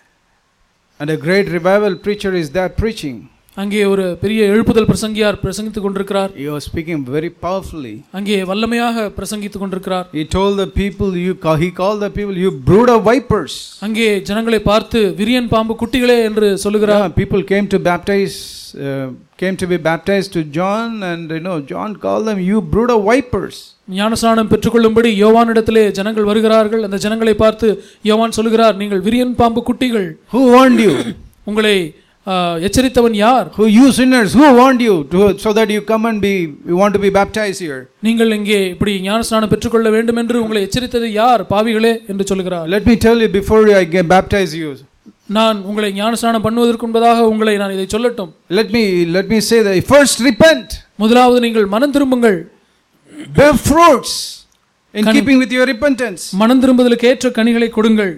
And a great revival preacher is there preaching. அங்கே ஒரு பெரிய எழுப்புதல் பிரசங்கியார் பிரசங்கித்துக் கொண்டிருக்கிறார் He was speaking very powerfully. அங்கே வல்லமையாக பிரசங்கித்துக் கொண்டிருக்கிறார் He told the people, you call, he called the people, you brood of vipers. அங்கே ஜனங்களை பார்த்து விரியன் பாம்பு குட்டிகளே என்று சொல்லுகிறார் Yeah, people came to baptize, uh, came to be baptized to John, and you know, John called them, you brood of vipers. ஞானஸ்நானம் பெற்றுக்கொள்ளும்படி யோவானிடத்திலே ஜனங்கள் வருகிறார்கள் அந்த ஜனங்களை பார்த்து யோவான் சொல்லுகிறார் நீங்கள் விரியன் பாம்பு குட்டிகள் Who warned you? உங்களை ஆ, எச்சரித்தவன் யார் Who you sinners? Who warned you to, so that you come and be, you want to be baptized here? நீங்கள் இங்கே இப்படி ஞானஸ்நானம் பெற்றுக்கொள்ள வேண்டும் என்று உங்களை எச்சரித்தது யார் பாவிகளே என்று சொல்லுகிறார் Let me tell you before I get baptize you. நான் உங்களை ஞானஸ்நானம் பண்ணுவதற்கு முன்பதாக உங்களை நான் இதை சொல்லட்டும் Let me let me say that first repent, முதலாவது நீங்கள் மனம் திரும்புங்கள் bear fruits in Can- keeping with your repentance. மனம் திரும்புதலுக்கு ஏற்ற கனிகளை கொடுங்கள்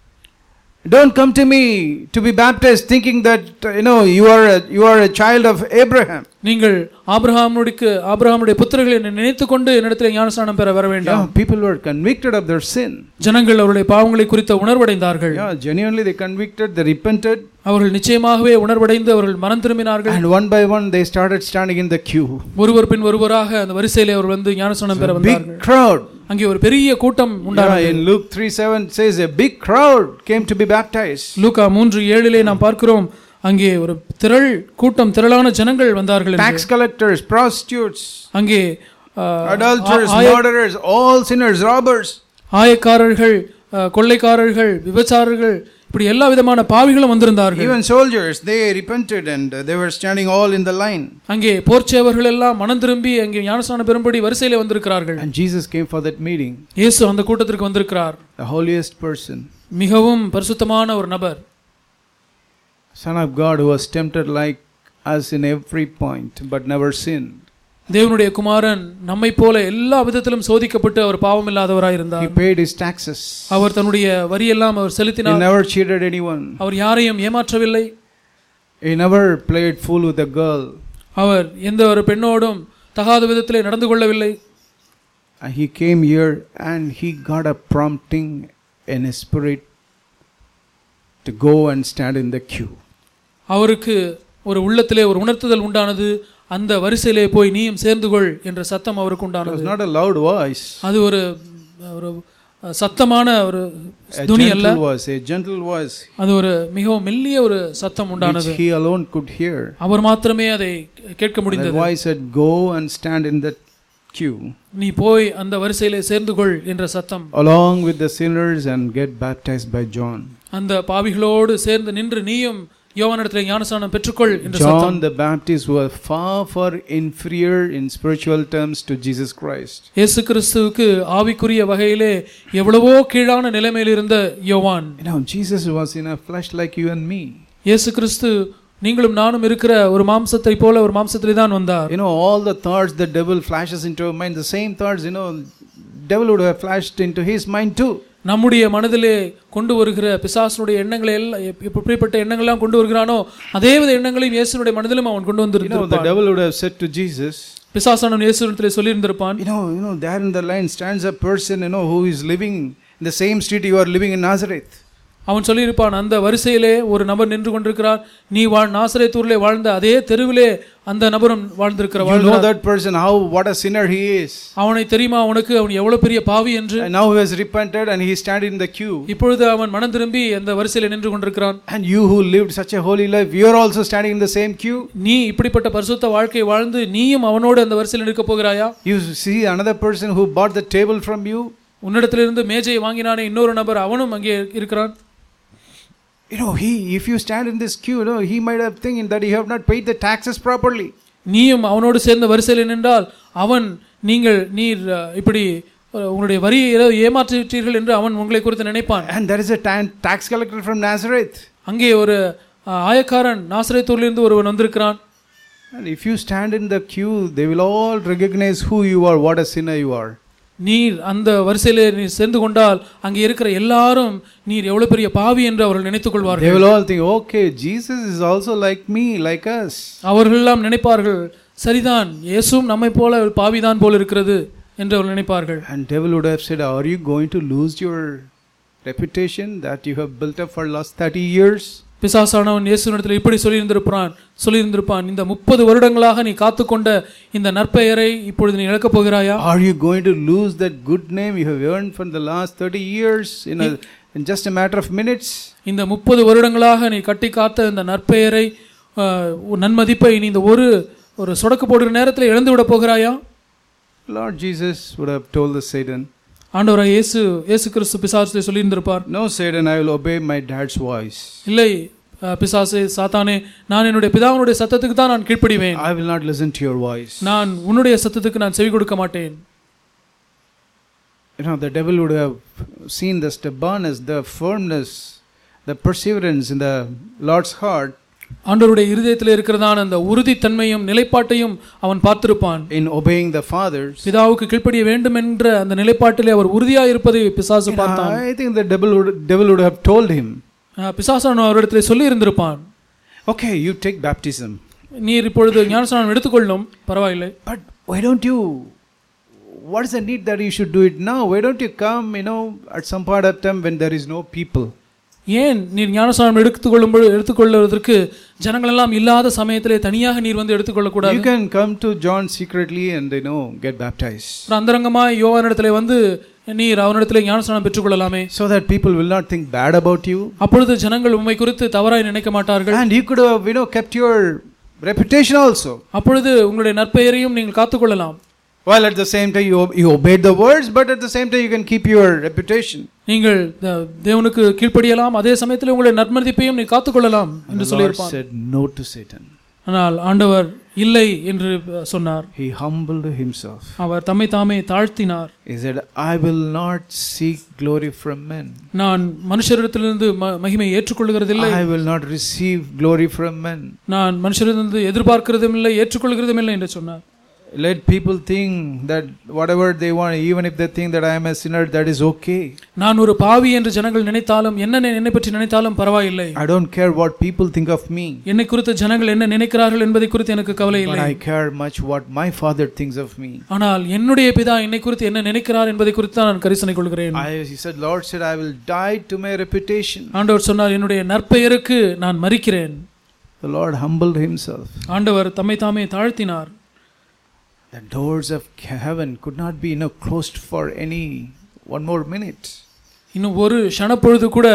Don't come to me to be baptized thinking that uh, you know you are a, you are a child of Abraham. நீங்கள் ஆபிரகாமுடைய ஆபிரகாமுடைய புத்திரர்களை நினைத்து கொண்டு என்னிடத்தில் ஞானஸ்நானம் பெற வர Yeah, வேண்டாம் people were convicted of their sin. ஜனங்கள் அவருடைய பாவங்களை குறித்த உணர்வடைந்தார்கள் Yeah, genuinely they convicted, they repented, அவர்கள் நிச்சயமாகவே உணர்வடைந்து அவர்கள் மனம் திரும்பினார்கள் and one by one they started standing in the queue. ஒருவர் பின் ஒருவராக அந்த வரிசையிலே அவர் வந்து ஞானஸ்நானம் பெற வந்தார்கள் Big crowd. அங்கே ஒரு பெரிய கூட்டம் Yeah, உண்டானது in Luke 3 7 says a big crowd came to be baptized. லூக்கா மூன்று ஏழிலே நாம் பார்க்கிறோம் அங்கே ஒரு திரள் கூட்டம் திரளான ஜனங்கள் வந்தார்கள் என்று. Tax collectors, prostitutes, அங்கே ஆ, adulterers, ஆய- murderers, all sinners, robbers. ஆயக்காரர்கள் ஆ, கொள்ளைக்காரர்கள் விபச்சாரர்கள் இப்படி எல்லா விதமான பாவிகளும் வந்திருந்தார்கள் Even soldiers, they repented and uh, they were standing all in the line. அங்கே போர்ச்சேவர்கள் எல்லாம் மனம் திரும்பி அங்கே ஞானஸ்நானம் பெறும்படி வரிசையிலே வந்திருக்கிறார்கள் And Jesus came for that meeting, இயேசு அந்த கூட்டத்திற்கு வந்திருக்கிறார் the holiest person, மிகவும் பரிசுத்தமான ஒரு நபர் Son of God who was tempted like us in every point but never sinned. தேவனுடைய குமாரன் நம்மை போல எல்லா விதத்திலும் சோதிக்கப்பட்டு அவர் பாவம் இல்லாதவராய் He இருந்தார் paid his taxes. அவர் தன்னுடைய வரியெல்லாம் அவர் He செலுத்தினார் never cheated anyone. அவர் யாரையும் ஏமாற்றவில்லை He never played fool with a girl. அவர் எந்த ஒரு பெண்ணோடும் தகாத விதத்திலே நடந்து கொள்ளவில்லை And he came here and he got a prompting in his spirit to go and stand in the queue. அவருக்கு ஒரு உள்ளத்திலே ஒரு உணர்த்துதல் உண்டானது அந்த வரிசையிலே போய் நீயும் சேர்ந்து கொள் என்ற சத்தம் அவருக்கு It was உண்டானது not a loud voice, அது ஒரு ஒரு சத்தமான ஒரு a துணி அல்ல gentle voice, a gentle voice அது ஒரு மிகவும் மெல்லிய ஒரு சத்தம் which உண்டானது he alone could hear. அவர் மாத்திரமே அதை கேட்க That முடிந்தது voice said, Go and stand in the queue நீ போய் அந்த வரிசையிலே சேர்ந்து கொள் என்ற சத்தம் along with the sinners and get baptized by John. அந்த பாவிகளோடு சேர்ந்து நின்று நீயும் யோவானிடத்தில் ஞானஸ்நானம் பெற்றுக்கொள் என்ற சத்தம் John the Baptist was far, far inferior in spiritual terms to Jesus Christ. இயேசு கிறிஸ்துவுக்கு ஆவிக்குரிய வகையிலே எவ்வளவோ கீழான நிலைமையில் இருந்த யோவான் You know, Jesus was in a flesh like you and me. இயேசு கிறிஸ்து நீங்களும் நானும் இருக்கிற ஒரு மாம்சத்தை போல ஒரு மாம்சத்திலே தான் வந்தார் You know, all the thoughts the devil flashes into our mind, the same thoughts, you know, devil would have flashed into his mind too. நம்முடைய மனதிலே கொண்டு வருகிற பிசாசனுடைய எண்ணங்களை எல்லாம் எப்- எப்படிப்பட்ட எண்ணங்கள்லாம் கொண்டு வருகிறானோ அதே வித எண்ணங்களையும் இயேசுனுடைய மனதிலும் அவன் கொண்டு You know, the வந்திருந்திருப்பான் devil would have said to Jesus, பிசாசானவன் இயேசுவிடத்திலே சொல்லியிருந்திருப்பான் you know, you know, there in the line stands a person, you know, who is living in the same street you are living in Nazareth. அவன் சொல்லியிருப்பான் அந்த வரிசையிலே ஒரு நபர் நின்று கொண்டிருக்கிறார் நீ வாழ் நாசரேத்தூரிலே வாழ்ந்த அதே தெருவிலே அந்த நபரும் வாழ்ந்திருக்கிற You know வாழ்கிறார் that person, how, what a sinner he is. அவனை தெரியுமா அவனுக்கு அவன் எவ்வளவு பெரிய பாவி என்று And now he has repented and he is standing in the queue. இப்பொழுது அவன் மனம் திரும்பி அந்த வரிசையில நின்று கொண்டிருக்கிறான் And you who lived such a holy life, you are also standing in the same queue. நீ இப்படிப்பட்ட பரிசுத்த வாழ்க்கை வாழ்ந்து நீயும் அவனோடு அந்த வரிசையில் நிற்க போகிறாயா You see another person who bought the table from you. உன்னிடத்திலிருந்து மேஜையை வாங்கினானே இன்னொரு நபர் அவனும் அங்கே இருக்கிறான் You know, he if you stand in this queue, you know, he might have thinking that you have not paid the taxes properly. நீயும் அவனோடு சேர்ந்த வரிசையில் நின்றால் அவன் நீங்கள் நீர் அஹ், இப்படி அஹ், உங்களுடைய வரியை ஏதோ ஏமாற்றிட்டீர்கள் என்று அவன் உங்களை குறித்து நினைப்பான் And there is a ta- tax collector from Nazareth. அங்கே ஒரு அஹ், ஆயக்காரன் நாசரேத்தூரிலிருந்து ஒருவன் வந்திருக்கிறான் And if you stand in the queue, they will all recognize who you are, what a sinner you are. நீர் அந்த வரிசையிலே நீ சேர்ந்து கொண்டால் அங்கே இருக்கிற எல்லாரும் நீர் எவ்வளவு பெரிய பாவி என்று அவர்கள் நினைத்துக் They கொள்வார்கள் will all think, okay, Jesus is also like me, like us. அவர்கள் எல்லாம் நினைப்பார்கள் சரிதான் இயேசுவும் நம்மை போல பாவிதான் போல இருக்கிறது என்று அவர்கள் நினைப்பார்கள் And devil would have said, are you going to lose your reputation that you have built up for last 30 years? பிசாசானவன் இயேசுவிடத்தில் இப்படி சொல்லியிருந்திருப்பான் சொல்லியிருந்திருப்பான் இந்த முப்பது வருடங்களாக நீ காத்துக்கொண்ட இந்த நற்பெயரை இப்பொழுது நீ இழக்கப் போகிறாயா Are you going to lose that good name you have earned from the last 30 years in, a, in just a matter of minutes? இந்த முப்பது வருடங்களாக நீ கட்டி காத்த இந்த நற்பெயரை ஆஹ், உன் நன்மதிப்பை நீ இந்த ஒரு ஒரு சொடக்கு போடுகிற நேரத்தில் இழந்து விட போகிறாயா Lord Jesus would have told the Satan, ஆண்டவராய் இயேசு இயேசு கிறிஸ்து பிசாசத்தை சொல்லியிருந்திருப்பார் No, Satan, I will obey my dad's voice. இல்லை ஆஹ், பிசாசே சாத்தானே நான் என்னுடைய பிதாவினுடைய சத்தத்துக்கு தான் நான் கீழ்ப்படிவேன் I will not listen to your voice. நான் உன்னுடைய சத்தத்துக்கு நான் செவி கொடுக்க மாட்டேன் You know, the devil would have seen the stubbornness, the firmness, the perseverance in the Lord's heart ஆண்டவருடைய இருதயத்தில் இருக்கிறதான அந்த உறுதித்தன்மையும் நிலைப்பாட்டையும் அவன் பார்த்திருப்பான் in obeying the fathers. பிதாவுக்கு கீழ்ப்படிய வேண்டும் என்ற அந்த நிலைப்பாட்டிலே அவர் உறுதியாக இருப்பதை பிசாசு You know, பார்த்தான் I think the devil would, devil would have told him, ஆஹ், பிசாசானவன் அவரிடத்தில் சொல்லி இருந்திருப்பான் Okay, you take baptism. நீர் இப்பொழுது ஞானஸ்நானம் எடுத்துக்கொள்ளும் பரவாயில்லை But why don't you? What is the need that you should do it now? Why don't you come, you know, at some part of time when there is no people? ஏன் நீர் ஞானஸ்நானம் எடுத்துக்கொள்ளும் பொழுது எடுத்துக்கொள்வதற்கு ஜனங்கள் எல்லாம் இல்லாத சமயத்திலே தனியாக நீர் வந்து எடுத்துக்கொள்ளக்கூடாது You can come to John secretly and, you know, get baptized. ஒரு அந்தரங்கமாய் யோவானிடத்திலே வந்து நீர் அவனிடத்திலே ஞானஸ்நானம் பெற்றுக்கொள்ளலாமே So that people will not think bad about you. அப்பொழுது ஜனங்கள் உம்மை குறித்து தவறாய் நினைக்க மாட்டார்கள் And you could have, you know, kept your reputation also. அப்பொழுது உங்களுடைய நற்பெயரையும் நீங்கள் காத்துக்கொள்ளலாம் While at the same time you, you obeyed the words, but at the same time you can keep your reputation. நீங்கள் த- தேவனுக்கு கீழ்ப்படியலாம் அதே சமயத்தில் உங்களுடைய நற்மதிப்பையும் நீ காத்துக்கொள்ளலாம் And என்று the Lord சொல்லியிருப்பான் said no to Satan. ஆனால் ஆண்டவர் இல்லை என்று அஹ், சொன்னார் He humbled himself. அவர் தம்மை தாமே தாழ்த்தினார் He said, I will not seek glory from men. நான் மனுஷரிடத்திலிருந்து ம- மகிமை ஏற்றுக்கொள்கிறதில்லை I will not receive glory from men. நான் மனுஷரிடத்திலிருந்து எதிர்பார்க்கிறதும் இல்லை ஏற்றுக்கொள்கிறதும் இல்லை என்று சொன்னார் let people think that whatever they want, even if they think that I am a sinner, that is okay. நான் ஒரு பாவி என்று ஜனங்கள் நினைத்தாலும் என்ன நி- என்னை பற்றி நினைத்தாலும் பரவாயில்லை I don't care what people think of me, என்னை குறித்து ஜனங்கள் என்ன நினைக்கிறார்கள் என்பதை குறித்து எனக்கு கவலை but இல்லை I care much what my Father thinks of me. ஆனால் என்னுடைய பிதா என்னை குறித்து என்ன நினைக்கிறார் என்பதை குறித்து தான் நான் கரிசனை கொள்கிறேன் I, he said, Lord said, I will die to my reputation. ஆண்டவர் சொன்னார் என்னுடைய நற்பெயருக்கு நான் மறிக்கிறேன் The Lord humbled himself. ஆண்டவர் தம்மை தாமே தாழ்த்தினார் The doors of heaven could not be you know, closed for any one more minute. இன்னும் ஒரு க்ஷணப்பொழுது கூட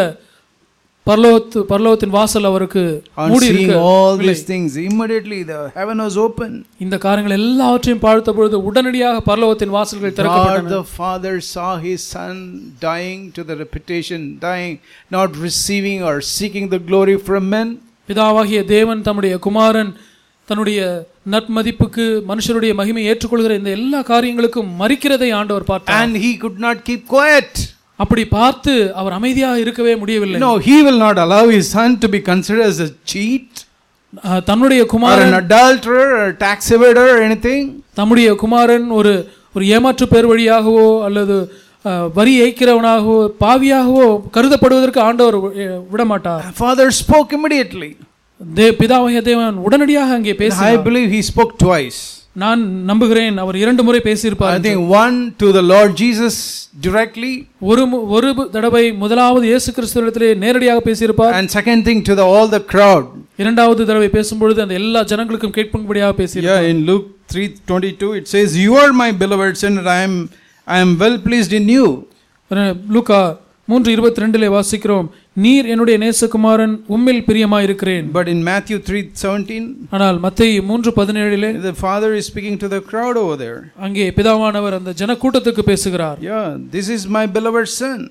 பரலோகத்து பரலோகத்தின் வாசல் அவருக்கு On மூடி seeing all இருக்கவில்லை. these things, immediately the heaven was open. இந்த காரியங்கள் எல்லாவற்றையும் பார்த்த பொழுது உடனடியாக பரலோகத்தின் வாசல்கள் God திறக்கப்பட்டன the Father saw his Son dying to the reputation, dying, not receiving or seeking the glory from men. பிதாவாகிய தேவன் தம்முடைய குமாரன் தன்னுடைய நற்மதிப்புக்கு மனுஷருடைய மகிமை ஏற்றுக்கொள்கிற இந்த எல்லா காரியங்களுக்கும் மறிக்கிறதை ஆண்டவர் பார்த்தார் And he could not keep quiet. அப்படி பார்த்து அவர் அமைதியாக இருக்கவே முடியவில்லை No, he will not allow his Son to be considered as a cheat அஹ், தன்னுடைய or an Kumaran adulterer or a tax evader or anything. தம்முடைய குமாரன் ஒரு ஒரு ஏமாற்று பேர் வழியாகவோ அல்லது அஹ், வரி ஏய்க்கிறவனாகவோ பாவியாகவோ கருதப்படுவதற்கு ஆண்டவர் வி- விடமாட்டார் The Father spoke immediately. தே பிதாவாகிய தேவன் உடனடியாக அங்கே I பேசினார் believe he spoke twice. நான் நம்புகிறேன் அவர் இரண்டு முறை I பேசியிருப்பார் என்று. think one to the Lord Jesus directly, ஒரு மு- ஒரு தடவை முதலாவது இயேசு கிறிஸ்துவிடத்திலே நேரடியாக பேசியிருப்பார் and second thing to the all the crowd. இரண்டாவது தடவை பேசும்பொழுது அந்த எல்லா ஜனங்களுக்கும் கேட்கும்படியாக பேசியிருப்பார் Yeah, in Luke 3:22 it says, "You are my beloved son, and I am I am well pleased in you." லூக்கா மூன்று இருபத்தி ரெண்டிலே வாசிக்கிறோம் நீர் என்னுடைய நேசகுமாரன் உம்மில் பிரியமாயிருக்கிறேன் But in Matthew 3:17, ஆனால் மத்தேயு மூன்று பதினேழிலே the father is speaking to the crowd over there. அங்கே பிதாவானவர் அந்த ஜனக்கூட்டத்துக்கு பேசுகிறார் Yeah, this is my beloved son,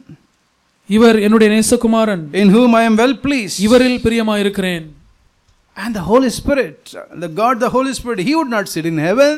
இவர் என்னுடைய நேசகுமாரன் in whom I am well pleased. இவரில் பிரியமாயிருக்கிறேன் And the Holy Spirit, the God, the Holy Spirit, he would not sit in heaven.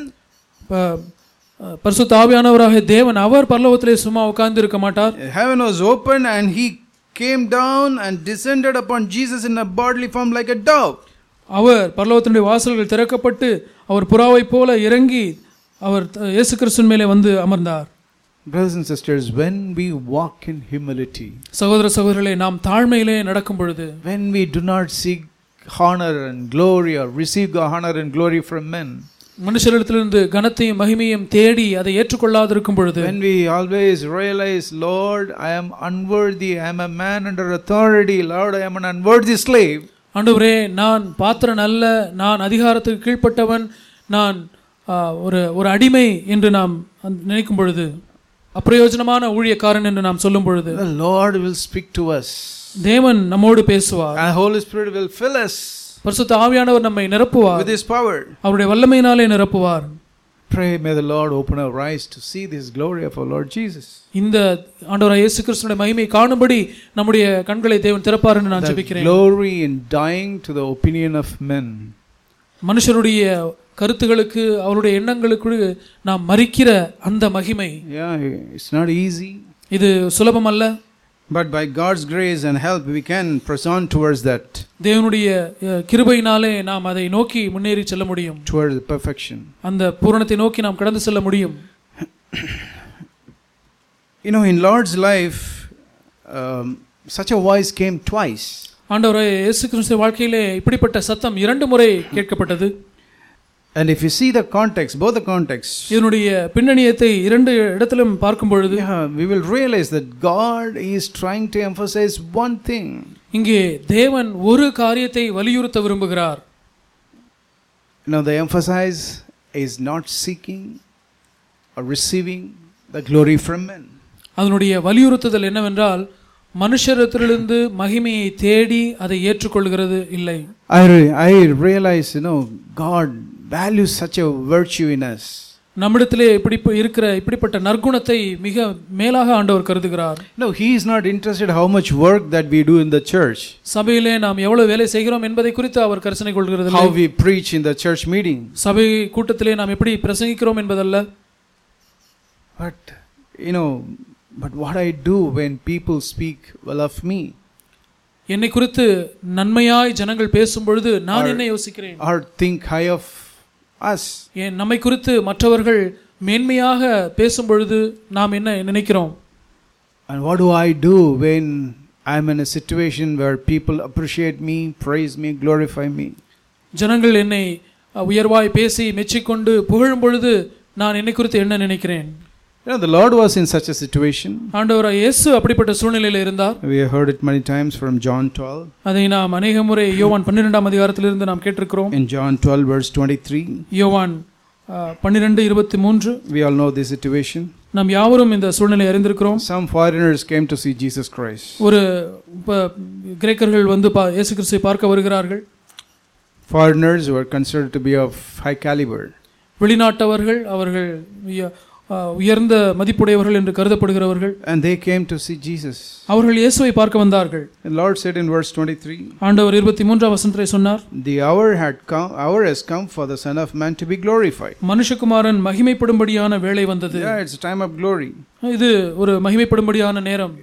ப- அஹ் பரிசுத்த ஆவியானவராக தேவன் அவர் பரலோகத்திலே சும்மா உட்கார்ந்து இருக்க மாட்டார் Heaven was open, and he came down and descended upon Jesus in a bodily form like a dove. அவர் பரலோகத்தினுடைய வாசல்கள் திறக்கப்பட்டு அவர் புறாவைப் போல இறங்கி அவர் த- இயேசு கிறிஸ்துவின் மேலே வந்து அமர்ந்தார் Brothers and sisters, when we walk in humility, சகோதர சகோதரர்களே நாம் தாழ்மையிலே நடக்கும் பொழுது when we do not seek honor and glory or receive honor and glory from men, மனுஷரிடத்திலிருந்து கனத்தையும் மகிமையும் தேடி அதை ஏற்றுக்கொள்ளாதிருக்கும் பொழுது when we always realize, Lord, I am unworthy, I am a man under authority, Lord, I am an unworthy slave, ஆண்டவரே நான் பாத்திரன் அல்ல நான் அதிகாரத்துக்கு கீழ்ப்பட்டவன் நான் ஆ, ஒரு ஒரு அடிமை என்று நாம் அந்த- நினைக்கும் பொழுது அப்பிரயோஜனமான ஊழியக்காரன் என்று நாம் சொல்லும் பொழுது the Lord will speak to us. தேவன் நம்மோடு பேசுவார் And Holy Spirit will fill us பரிசுத்த ஆவியானவர் நம்மை நிரப்புவார் with His power. அவருடைய வல்லமையினாலே நிரப்புவார் Pray, may the Lord open our eyes to see this glory of our Lord Jesus. இந்த ஆண்டவராக இயேசு கிறிஸ்துடைய மகிமை காணும்படி நம்முடைய கண்களை தேவன் திறப்பார் என்று நான் The ஜெபிக்கிறேன் glory in dying to the opinion of men. மனுஷருடைய கருத்துகளுக்கு அவருடைய எண்ணங்களுக்கு நாம் மறிக்கிற அந்த மகிமை Yeah, it's not easy. இது சுலபம் அல்ல But by God's grace and help, we can press on towards that, தேவனுடைய அஹ், கிருபையினாலே நாம் அதை நோக்கி முன்னேறி செல்ல முடியும் towards the perfection. அந்த பூரணத்தை நோக்கி நாம் கடந்து செல்ல முடியும் You know, in Lord's life, um, such a voice came twice. ஆண்டவரே இயேசு கிறிஸ்து வாழ்க்கையிலே இப்படிப்பட்ட சத்தம் இரண்டு முறை கேட்கப்பட்டது And if you see the context, both the contexts, இதனுடைய பின்னணியத்தை இரண்டு இடத்திலும் பார்க்கும் பொழுது yeah, we will realize that God is trying to emphasize one thing. இங்கே தேவன் ஒரு காரியத்தை வலியுறுத்த விரும்புகிறார் You know, the emphasis is not seeking or receiving the glory from men. அதனுடைய வலியுறுத்துதல் என்னவென்றால் மனுஷரத்திலிருந்து மகிமையை தேடி அதை ஏற்றுக்கொள்கிறது இல்லை I, re- I realize, you know, God values such a virtue in us. நம்மிடத்திலே இப்படி இருக்கிற இப்படிப்பட்ட நற்குணத்தை மிக மேலாக ஆண்டவர் கருதுகிறார் No, He is not interested how much work that we do in the church, சபையிலே நாம் எவ்வளவு வேலை செய்கிறோம் என்பதை குறித்து அவர் கரிசனை கொள்கிறது how we preach in the church meeting. சபை கூட்டத்திலே நாம் எப்படி பிரசங்கிக்கிறோம் என்பதல்ல But, you know, but what I do when people speak well of me என்னை குறித்து நன்மையாய் ஜனங்கள் பேசும் பொழுது நான் என்ன யோசிக்கிறேன் or think high of us. ஏன் நம்மை குறித்து மற்றவர்கள் மேன்மையாக பேசும் பொழுது நாம் என்ன நினைக்கிறோம் And what do I do when I'm in a situation where people appreciate me, praise me, glorify me? ஜனங்கள் என்னை அஹ், உயர்வாய் பேசி மெச்சிக்கொண்டு புகழும் பொழுது நான் என்னை குறித்து என்ன நினைக்கிறேன் You know, the Lord was in such a situation. ஆண்டவராய் இயேசு அப்படிப்பட்ட சூழ்நிலையில் இருந்தார் We have heard it many times from John 12. அதை நாம் அநேக முறை யோவான் பன்னிரெண்டாம் அதிகாரத்திலிருந்து நாம் கேட்டிருக்கிறோம் In John 12, verse 23, யோவான் பன்னிரெண்டு இருபத்தி மூன்று we all know this situation. நாம் யாவரும் இந்த சூழ்நிலை அறிந்திருக்கிறோம் Some foreigners came to see Jesus Christ. ஒரு ப- கிரேக்கர்கள் வந்து பா இயேசு கிறிஸ்துவை பார்க்க வருகிறார்கள் Foreigners were considered to be of high caliber. வெளிநாட்டவர்கள் அவர்கள் உய- அஹ், உயர்ந்த மதிப்புடையவர்கள் என்று கருதப்படுகிறவர்கள் And they came to see Jesus. அவர்கள் இயேசுவை பார்க்க வந்தார்கள் The Lord said in verse 23, ஆண்டவர் இருபத்தி மூன்றாம் வசனத்திலே சொன்னார் The hour had come, hour has come for the Son of Man to be glorified. மனுஷகுமாரன் மகிமைப்படும்படியான வேளை வந்தது Yeah, it's a time of glory. இது ஒரு மகிமைப்படும்படியான நேரம்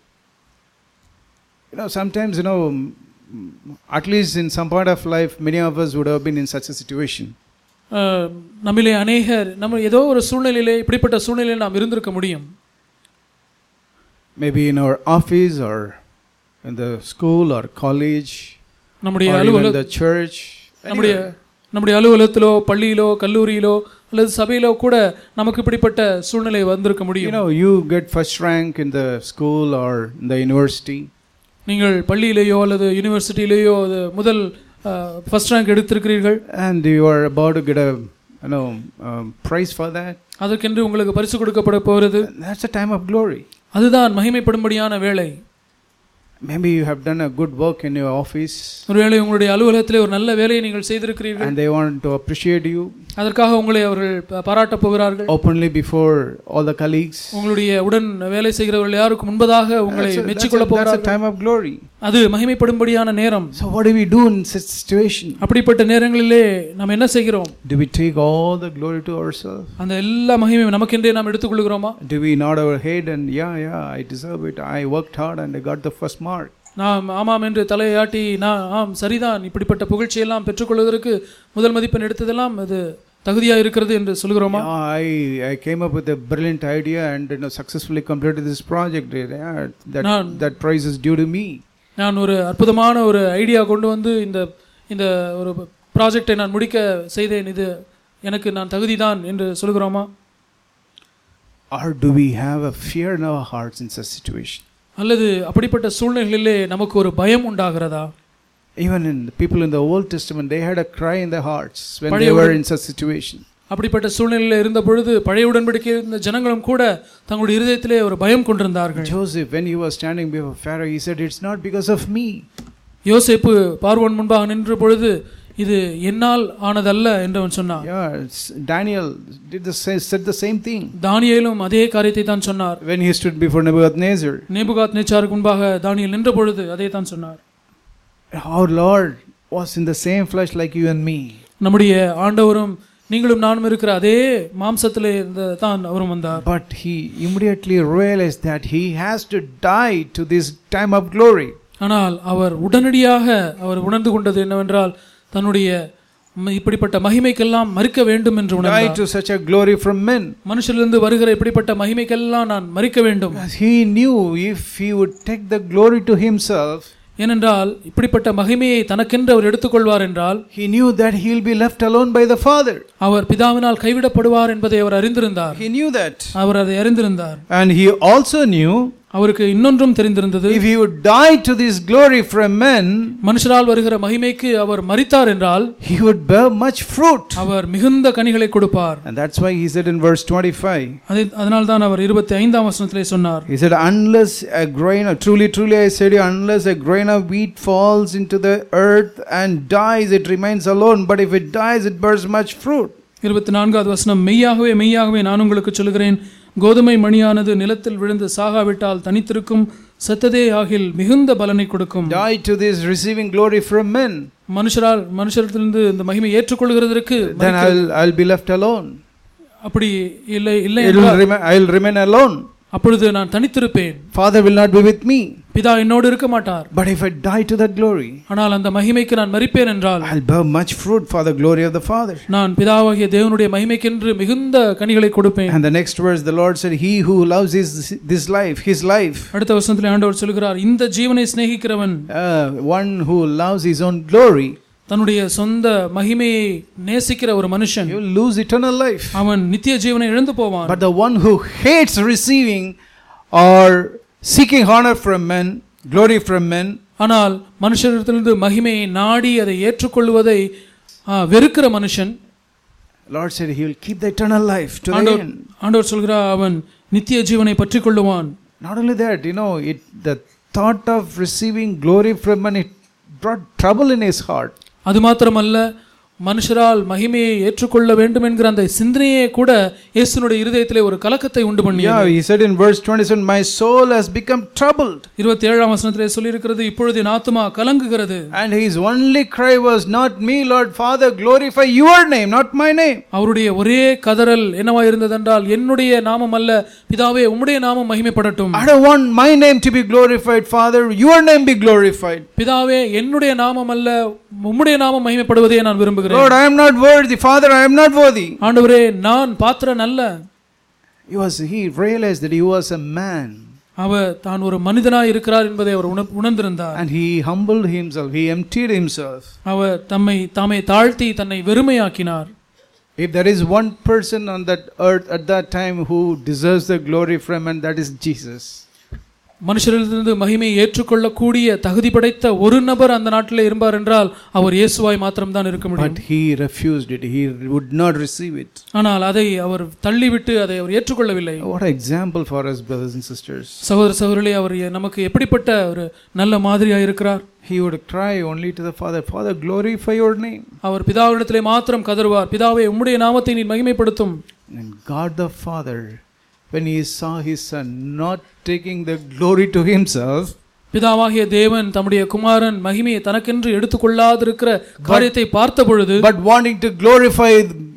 You know, sometimes, you know, mm, at least in some point of life, many of us would have been in such a situation. அஹ், நம்மிலே அநேகர் நம்ம ஏதோ ஒரு சூழ்நிலையிலே இப்படிப்பட்ட சூழ்நிலையில் நாம் இருந்திருக்க முடியும் Maybe in our office or in the school or college நம்முடைய or even அலுவல the church. நம்முடைய anywhere. நம்முடைய அலுவலகத்திலோ பள்ளியிலோ கல்லூரியிலோ அல்லது சபையிலோ கூட நமக்கு இப்படிப்பட்ட சூழ்நிலை வந்திருக்க You முடியும் know, you get first rank in the school or in the university. நீங்கள் பள்ளியிலேயோ அல்லது யூனிவர்சிட்டியிலேயோ அது முதல் ஃபர்ஸ்ட் ரேங்க் எடுத்திருக்கிறீர்கள் and you are about to get a you know um, prize for that அதற்கென்று உங்களுக்கு பரிசு கொடுக்கப்பட போகிறது that's a time of glory அதுதான் மகிமைப்படும்படியான வேலை maybe you have done a good work in your office ஒருவேளை உங்களுடைய அலுவலகத்திலே ஒரு நல்ல வேலையை நீங்கள் செய்திருக்கிறீர்கள் and they want to appreciate you அதற்காக உங்களை அவர்கள் ப- பாராட்டப் போகிறார்கள் openly before all the colleagues உங்களுடைய உடன் வேலை செய்கிறவர்கள் யாருக்கு முன்பதாக உங்களை that's a, that's, மெச்சிக்கொள்ள a, that's a போகிறார்கள் time of glory அது மகிமைப்படும்படியான நேரம் so what do we do in such situation அப்படிப்பட்ட நேரங்களிலே நாம் என்ன செய்கிறோம் do we take all the glory to ourselves அந்த எல்லா மகிமையும் நமக்கென்றே நாம் எடுத்துக்கொள்கிறோமா do we nod our head and yeah yeah i deserve it i worked hard and i got the first mark நாம் ஆமாம் என்று தலையாட்டி நான் ஆம் சரிதான் இப்படிப்பட்ட புகழ்ச்சியெல்லாம் பெற்றுக்கொள்வதற்கு முதல் மதிப்பெண் எடுத்ததெல்லாம் அது தகுதியாக இருக்கிறது என்று சொல்கிறோமா Yeah, I, I came up with a brilliant idea and you know, successfully completed this project. Yeah, that, நான்- that prize is due to me. நான் ஒரு அற்புதமான ஒரு ஐடியா கொண்டு வந்து இந்த இந்த ஒரு ப்ராஜெக்டை நான் முடிக்க செய்தேன் இது எனக்கு நான் தகுதிதான் என்று சொல்கிறோமா Or do we have a fear in our hearts in such situation? அல்லது அப்படிப்பட்ட சூழ்நிலைகளிலே நமக்கு ஒரு பயம் உண்டாகிறதா Even in the people in the Old Testament, they had a cry in their hearts when they பழைய were உடன்- in such situation. அப்படிப்பட்ட சூழ்நிலையில் இருந்த பொழுது பழைய உடன்படிக்கை இருந்த ஜனங்களும் கூட தங்களுடைய இருதயத்திலே ஒரு பயம் கொண்டிருந்தார்கள் Joseph, when he was standing before Pharaoh, he said, It's not because of me. யோசேப்பு பார்வோன் முன்பாக நின்ற பொழுது இது என்னால் ஆனதல்ல என்று அவன் சொன்னான் Yeah, it's- Daniel did the same, said the same thing தானியேலும் அதே காரியத்தை தான் சொன்னார் when he stood before Nebuchadnezzar. நேபுகாத் நேச்சாருக்கு முன்பாக தானியேல் நின்ற பொழுது அதே தான் சொன்னார் Our Lord was in the same flesh like you and me. நம்முடைய ஆண்டவரும் நீங்களும் நானும் இருக்கிற அதே மாம்சத்திலே இருந்த தான் அவரும் வந்தார் But he immediately realized that he has to die to this time of glory. ஆனால் அவர் உடனடியாக அவர் உணர்ந்து கொண்டது என்னவென்றால் தன்னுடைய ம- இப்படிப்பட்ட மகிமைக்கெல்லாம் மறிக்க வேண்டும் என்று Die உணர்ந்தார் to such a glory from men. மனுஷரிலிருந்து வருகிற இப்படிப்பட்ட மகிமைக்கெல்லாம் நான் மறிக்க வேண்டும் Because he knew if he would take the glory to himself, ஏனென்றால் இப்படிப்பட்ட மகிமையை தனக்கென்று அவர் எடுத்துக்கொள்வார் என்றால் he knew that he'll be left alone by the Father. அவர் பிதாவினால் கைவிடப்படுவார் என்பதை அவர் அறிந்திருந்தார் He knew that. அவர் அதை அறிந்திருந்தார் And he also knew அவருக்கு இன்னொன்றும் தெரிந்திருந்தது if he would die to this glory from men, மனுஷரால் வருகிற மகிமைக்கு அவர் மறித்தார் என்றால் he would bear much fruit. அவர் மிகுந்த கனிகளை கொடுப்பார் And that's why he said in verse 25, அதை அதனால்தான் அவர் இருபத்தி ஐந்தாம் வசனத்திலே சொன்னார் he said, Unless a grain of, truly, truly I say to you, unless a grain of wheat falls into the earth and dies, it remains alone. But if it dies, it bears much fruit. இருபத்தி நான்காவது வசனம் மெய்யாகவே மெய்யாகவே நான் உங்களுக்கு சொல்கிறேன் கோதுமை மணியானது நிலத்தில் விழுந்து சாகாவிட்டால் தனித்திருக்கும் செத்ததே ஆகில் மிகுந்த பலனை கொடுக்கும் Die to this receiving glory from men. மனுஷரால் மனுஷரிடத்திலிருந்து இந்த மகிமை ஏற்றுக்கொள்கிறதற்கு Then I'll, I'll be left alone. அப்படி இல்லை இல்லை It will என்றால் remain, I'll remain alone. அப்பொழுது நான் தனித்திருப்பேன் Father will not be with me. பிதா என்னோடு இருக்க மாட்டார் But if I die to that glory, ஆனால் அந்த மகிமைக்கு நான் மறிப்பேன் என்றால் I'll bear much fruit for the glory of the Father. நான் பிதாவாகிய தேவனுடைய மகிமைக்கென்று மிகுந்த கனிகளை கொடுப்பேன் And the next verse, the Lord said, He who loves his, this life, his life, அடுத்த வசனத்தில் ஆண்டவர் சொல்கிறார் இந்த ஜீவனை சிநேகிக்கிறவன் uh, one who loves his own glory, தன்னுடைய சொந்த மகிமையை நேசிக்கிற ஒரு மனுஷன் he will lose eternal life. அவன் நித்திய ஜீவனை இழந்து போவான் But the one who hates receiving or seeking honor from men, glory from men, ஆனால் மனுஷரிடத்திலிருந்து மகிமையை நாடி அதை ஏற்றுக்கொள்வதை ஆ, வெறுக்கிற மனுஷன் Lord said he will keep the eternal life to the ஆண்டவர் end. ஆண்டவர் சொல்கிறார் அவன் நித்திய ஜீவனை பற்றி கொள்ளுவான் Not only that, you know, it the thought of receiving glory from men it brought trouble in his heart. அது மாத்திரமல்ல மனுஷரால் மகிமையை ஏற்றுக்கொள்ள வேண்டும் என்கிற அந்த சிந்தனையே கூட இயேசுனுடைய இருதயத்திலே ஒரு கலக்கத்தை உண்டு Yeah, பண்ணியது he said in verse 27, My soul has become troubled. இருபத்தி ஏழாம் வசனத்திலே சொல்லியிருக்கிறது இப்பொழுது என் ஆத்துமா கலங்குகிறது And his only cry was, Not me, Lord Father, glorify your name, not my name. அவருடைய ஒரே கதறல் என்னவா இருந்ததென்றால் என்னுடைய நாமம் அல்ல பிதாவே உம்முடைய நாமம் மகிமைப்படட்டும் I don't want my name to be glorified, Father, your name be glorified. பிதாவே என்னுடைய நாமம் அல்ல உம்முடைய நாமம் மகிமைப்படுவதே நான் விரும்புகிறேன் Lord, I am not worthy, Father, I am not worthy. ஆண்டவரே நான் பாத்திரன் அல்ல He was he realized that he was a man. அவர் தான் ஒரு மனிதனாய் இருக்கிறார் என்பதை அவர் உண- உணர்ந்திருந்தார் And he humbled himself, he emptied himself. அவர் தம்மை தாமே தாழ்த்தி தன்னை வெறுமையாக்கினார் If there is one person on that earth at that time who deserves the glory from, and that is Jesus. மனுஷரிலிருந்து மகிமையை ஏற்றுக்கொள்ளக்கூடிய தகுதி படைத்த ஒரு நபர் அந்த நாட்டில் இருப்பார் என்றால் அவர் இயேசுவாய் மாத்திரம்தான் இருக்க முடியும் But he refused it, he would not receive it. ஆனால் அதை அவர் தள்ளிவிட்டு அதை அவர் ஏற்றுக்கொள்ளவில்லை What an example for us, brothers and sisters. சகோதர சகோதரர்களே அவர் நமக்கு எப்படிப்பட்ட ஒரு நல்ல மாதிரியாக இருக்கிறார் He would cry only to the Father, Father, glorify your name. அவர் பிதாவிடத்திலே மாத்திரம் கதறுவார் பிதாவே உம்முடைய நாமத்தை நீ மகிமைப்படுத்தும் And God the Father, when he saw his son not taking the glory to himself, பிதாவாகிய தேவன் தம்முடைய குமாரன் மகிமையை தனக்கென்று எடுத்துக்கொள்ளாதிருக்கிற காரியத்தை பார்த்த பொழுது but wanting to glorify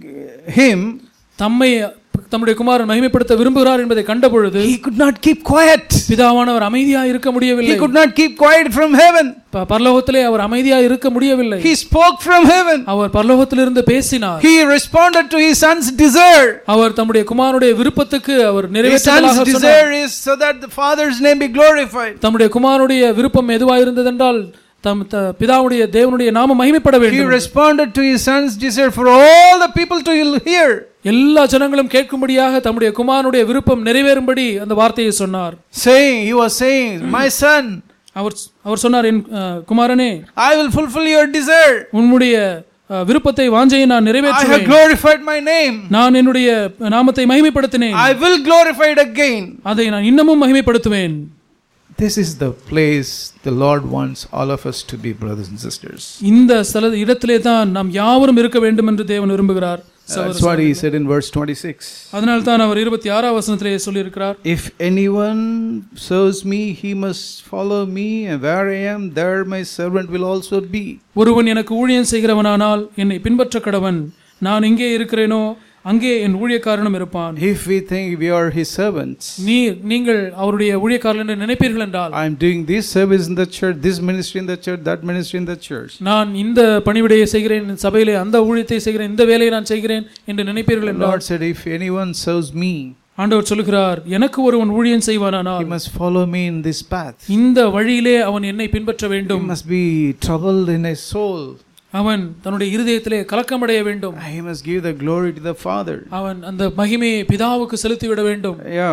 him, தம்மை தம்முடைய குமாரன் மகிமைப்படுத்த விரும்புகிறார் என்பதை கண்ட பொழுது he could not keep quiet. பிதாவானவர் அமைதியா இருக்க முடியவில்லை He could not keep quiet from heaven. ப- பரலோகத்திலே அவர் அமைதியா இருக்க முடியவில்லை He spoke from heaven. அவர் பரலோகத்திலிருந்து பேசினார் He responded to his son's desire. அவர் தம்முடைய குமாரனுடைய விருப்பத்துக்கு அவர் His son's நிறைவேற்றலாக சொன்னார் desire is so that the Father's name be glorified. தம்முடைய குமாரனுடைய விருப்பம் எதுவா இருந்ததென்றால் தம் த- பிதாவுடைய தேவனுடைய நாமம் மகிமைப்பட He வேண்டும் responded to his son's desire for all the people to hear. எல்லா ஜனங்களும் கேட்கும்படியாக தம்முடைய குமாரனுடைய விருப்பம் நிறைவேறும்படி அந்த வார்த்தையை சொன்னார் Saying, he was saying, My son, அவர் அவர் சொன்னார் என் அஹ், குமாரனே I will fulfill your desire. உன்னுடைய அஹ், விருப்பத்தை வாஞ்சையை நான் I have நிறைவேற்றுவேன் glorified my name. நான் என்னுடைய நாமத்தை மகிமைப்படுத்தினேன் I will glorify it again. அதை நான் இன்னமும் மகிமைப்படுத்துவேன் This is the place the Lord wants all of us to be, brothers and sisters. இந்த ஸ்தல இடத்திலே தான் நாம் யாவரும் இருக்க வேண்டும் என்று தேவன் விரும்புகிறார் That's what he said in verse 26. அதனால் தான் அவர் இருபத்தி ஆறாம் வசனத்திலே சொல்லியிருக்கிறார் If anyone serves me, he must follow me, and where I am, there my servant will also be. ஒருவன் எனக்கு ஊழியம் செய்கிறவனானால் என்னை பின்பற்ற கடவன் நான் எங்கே இருக்கிறேனோ அங்கே என் ஊழியக்காரனும் இருப்பான் If we think we are his servants, நீர் நீங்கள் அவருடைய ஊழியக்காரன் என்று நினைப்பீர்கள் என்றால் I'm doing this service in the church, this ministry in the church, that ministry in the church. நான் இந்த பணிவிடையை செய்கிறேன் இந்த சபையிலே அந்த ஊழியத்தை செய்கிறேன் இந்த வேலையை நான் செய்கிறேன் என்று நினைப்பீர்கள் The என்றால் Lord said, If anyone serves me, ஆண்டவர் சொல்லுகிறார் எனக்கு ஒருவன் ஊழியம் he செய்வானானால் must follow me in this path. இந்த வழியிலே அவன் என்னை பின்பற்ற He வேண்டும் must be troubled in his soul. அவன் தன்னுடைய இருதயத்திலே கலக்கமடைய வேண்டும் He must give the glory to the Father. அவன் அந்த மகிமையை பிதாவுக்கு செலுத்திவிட வேண்டும் Yeah,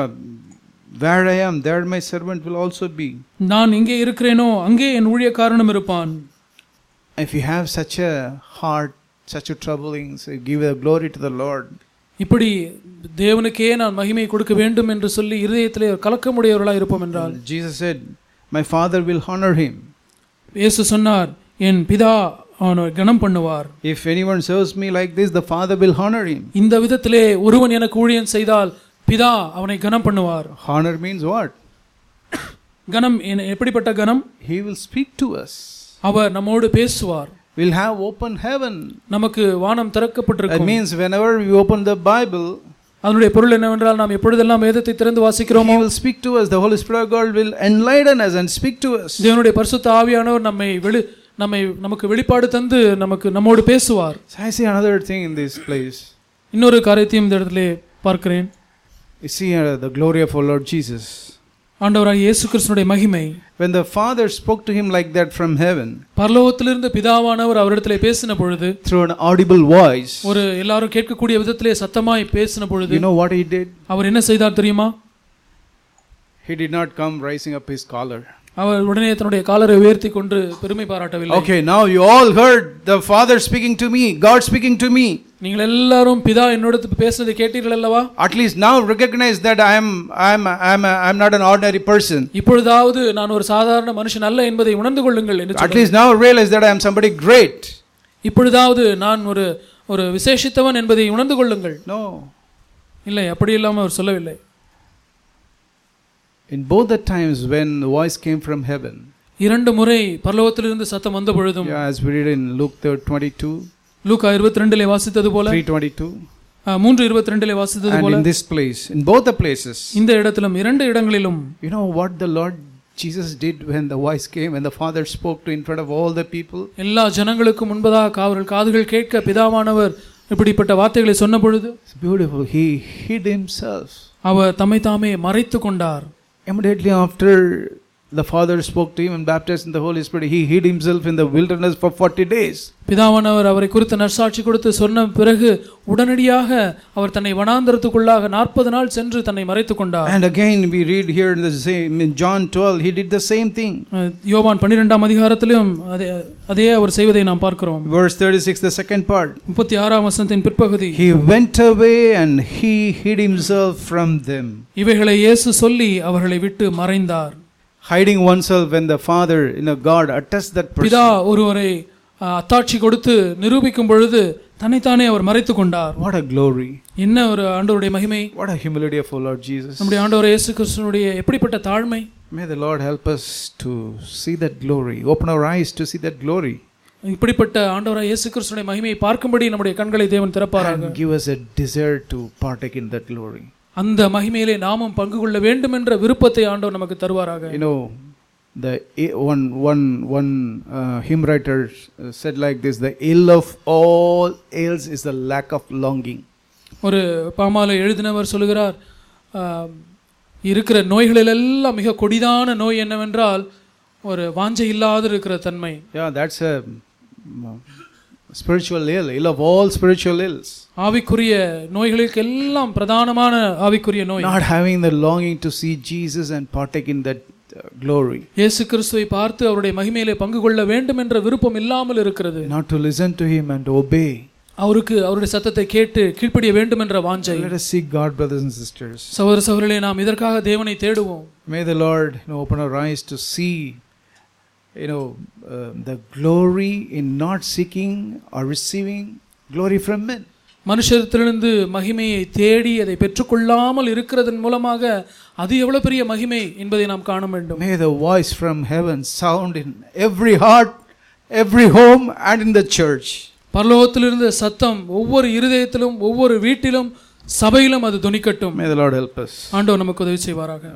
where I am, there my servant will also be. நான் எங்கே இருக்கிறேனோ அங்கே என் ஊழியக்காரனும் இருப்பான் If you have such a heart, such a troubling, so give the glory to the Lord. இப்படி தேவனுக்கே நான் மகிமையை கொடுக்க வேண்டும் என்று சொல்லி இருதயத்திலே ஒரு கலக்கமுடையவர்களாக இருப்போம் என்றால் Jesus said, My Father will honor him. இயேசு சொன்னார் என் பிதா அவனை கனம் பண்ணுவார் If anyone serves me like this, the Father will honor him. இந்த விதத்திலே ஒருவன் எனக்கு ஊழியம் செய்தால் பிதா அவனை கனம் பண்ணுவார் Honor means what? கனம் என்ன- எப்படிப்பட்ட கனம் He will speak to us. அவர் நம்மோடு பேசுவார் We'll have open heaven. நமக்கு வானம் That திறக்கப்பட்டிருக்கும் means whenever we open the Bible, அதனுடைய பொருள் என்னவென்றால் நாம் எப்பொழுதெல்லாம் வேதத்தை திறந்து வாசிக்கிறோமோ He will speak to us. The Holy Spirit of God will enlighten us and speak to us. தேவனுடைய பரிசுத்த ஆவியானவர் நம்மை வெளி நம்மை நமக்கு வெளிப்பாடு தந்து நமக்கு நம்மோடு பேசுவார் So I see another thing in this place. இன்னொரு காரியத்தையும் இந்த இடத்துல பார்க்கிறேன் You see uh, the glory of our Lord Jesus. ஆண்டவராக இயேசு கிறிஸ்துனுடைய மகிமை When the Father spoke to him like that from heaven பரலோகத்திலிருந்து பிதாவானவர் அவரிடத்திலே பேசின பொழுது through an audible voice, ஒரு எல்லாரும் கேட்கக்கூடிய விதத்திலே சத்தமாய் பேசின பொழுது you know what he did? அவர் என்ன செய்தார் தெரியுமா He did not come rising up his collar. அவர் உடனே தன்னுடைய காலரை உயர்த்தி கொண்டு பெருமை பாராட்டவில்லை Okay, now you all heard the Father speaking to me, God speaking to me. நீங்கள் எல்லாரும் பிதா என்னோட பேசுனதை கேட்டீர்கள் அல்லவா At least now recognize that I am I am I am I am not an ordinary person. இப்பொழுதாவது நான் ஒரு சாதாரண மனுஷன் அல்ல என்பதை உணர்ந்து கொள்ளுங்கள் என்று At சொன்னார். least now realize that I am somebody great. இப்பொழுதாவது நான் ஒரு ஒரு விசேஷித்தவன் என்பதை உணர்ந்து கொள்ளுங்கள் No. இல்லை அப்படி இல்லாமல் அவர் சொல்லவில்லை In both the times when the voice came from heaven, இரண்டு முறை பரலோகத்திலிருந்து சத்தம் வந்த பொழுதும் yeah, as we read in Luke 22, லூக்கா இருபத்தி ரெண்டிலே வாசித்தது போல 322, ஆ, மூன்று இருபத்தி ரெண்டிலே வாசித்தது and போல in this place, in both the places, இந்த இடத்திலும் இரண்டு இடங்களிலும் you know what the Lord Jesus did when the voice came, when the Father spoke to in front of all the people? எல்லா ஜனங்களுக்கும் முன்பதாக அவர்கள் காதுகள் கேட்க பிதாவானவர் இப்படிப்பட்ட வார்த்தைகளை சொன்ன பொழுது It's beautiful. He hid himself. அவர் தம்மை தாமே மறைத்து கொண்டார் Immediately after the Father spoke to him and baptized in the Holy Spirit, he hid himself in the wilderness for 40 days. பிதாவானவர் அவரை குறித்து நற்சாட்சி கொடுத்து சொன்ன பிறகு உடனடியாக அவர் தன்னை வனாந்தரத்துக்குள்ளாக நாற்பது நாள் சென்று தன்னை மறைத்து கொண்டார் And again, we read here in the same in John 12, he did the same thing. அஹ், யோவான் பன்னிரெண்டாம் அதிகாரத்திலும் அதே அதே அவர் செய்வதை நாம் பார்க்கிறோம் Verse 36, the second part. முப்பத்தி ஆறாம் வசனத்தின் பிற்பகுதி He went away and he hid himself from them. இவைகளை இயேசு சொல்லி அவர்களை விட்டு மறைந்தார் Hiding oneself when the Father, you know, God attests that பிதா person. ஒருவரை அஹ், அத்தாட்சி கொடுத்து நிரூபிக்கும் பொழுது தன்னைத்தானே அவர் மறைத்து கொண்டார் What a glory. என்ன ஒரு ஆண்டவருடைய மகிமை What a humility of our Lord Jesus. நம்முடைய ஆண்டவர் இயேசு கிறிஸ்துனுடைய எப்படிப்பட்ட தாழ்மை May the Lord help us to see that glory. Open our eyes to see that glory. இப்படிப்பட்ட ஆண்டவராய் இயேசு கிறிஸ்துனுடைய மகிமையை பார்க்கும்படி நம்முடைய கண்களை தேவன் திறப்பாராக And give us a desire to partake in that glory. அந்த மகிமையிலே நாமும் பங்கு கொள்ள வேண்டும் என்ற விருப்பத்தை ஆண்டவர் நமக்கு தருவாராக You know, the one one one uh, hymn writer uh, said like this: the ill of all ills is the lack of longing. ஒரு பாமாலை எழுதினவர் சொல்லுகிறார் ஆம், இருக்கிற நோய்களிலெல்லாம் மிக கொடிதான நோய் என்னவென்றால் ஒரு வாஞ்சை இல்லாது இருக்கிற தன்மை Yeah, that's a mm, spiritual ill, ill of all spiritual ills. ஆவிக்குரிய நோய்களுக்கு எல்லாம் பிரதானமான ஆவிக்குரிய நோய் Not having the longing to see Jesus and partake in that uh, glory. இயேசு கிறிஸ்துவை பார்த்து அவருடைய மகிமையிலே பங்கு கொள்ள வேண்டும் என்ற விருப்பம் இல்லாமல் இருக்கிறது Not to listen to Him and obey. அவருக்கு அவருடைய சத்தத்தை கேட்டு கீழ்ப்படிய வேண்டும் என்ற வாஞ்சை Let us seek God, brothers and sisters. சகோதர சகோதரர்களே நாம் இதற்காக தேவனை தேடுவோம் May the Lord you know, open our eyes to see, you know, uh, the glory in not seeking or receiving glory from men. மனுஷத்திலிருந்து மகிமையை தேடி அதை பெற்றுக்கொள்ளாமல் இருக்கிறதன் மூலமாக அது எவ்வளவு பெரிய மகிமை என்பதை நாம் காண வேண்டும் May the voice from heaven sound in every heart, every home, and in the church. பரலோகத்திலிருந்து சத்தம் ஒவ்வொரு இருதயத்திலும் ஒவ்வொரு வீட்டிலும் சபையிலும் அது துணிக்கட்டும் May the Lord help us. ஆண்டவர் நமக்கு உதவி செய்வாராக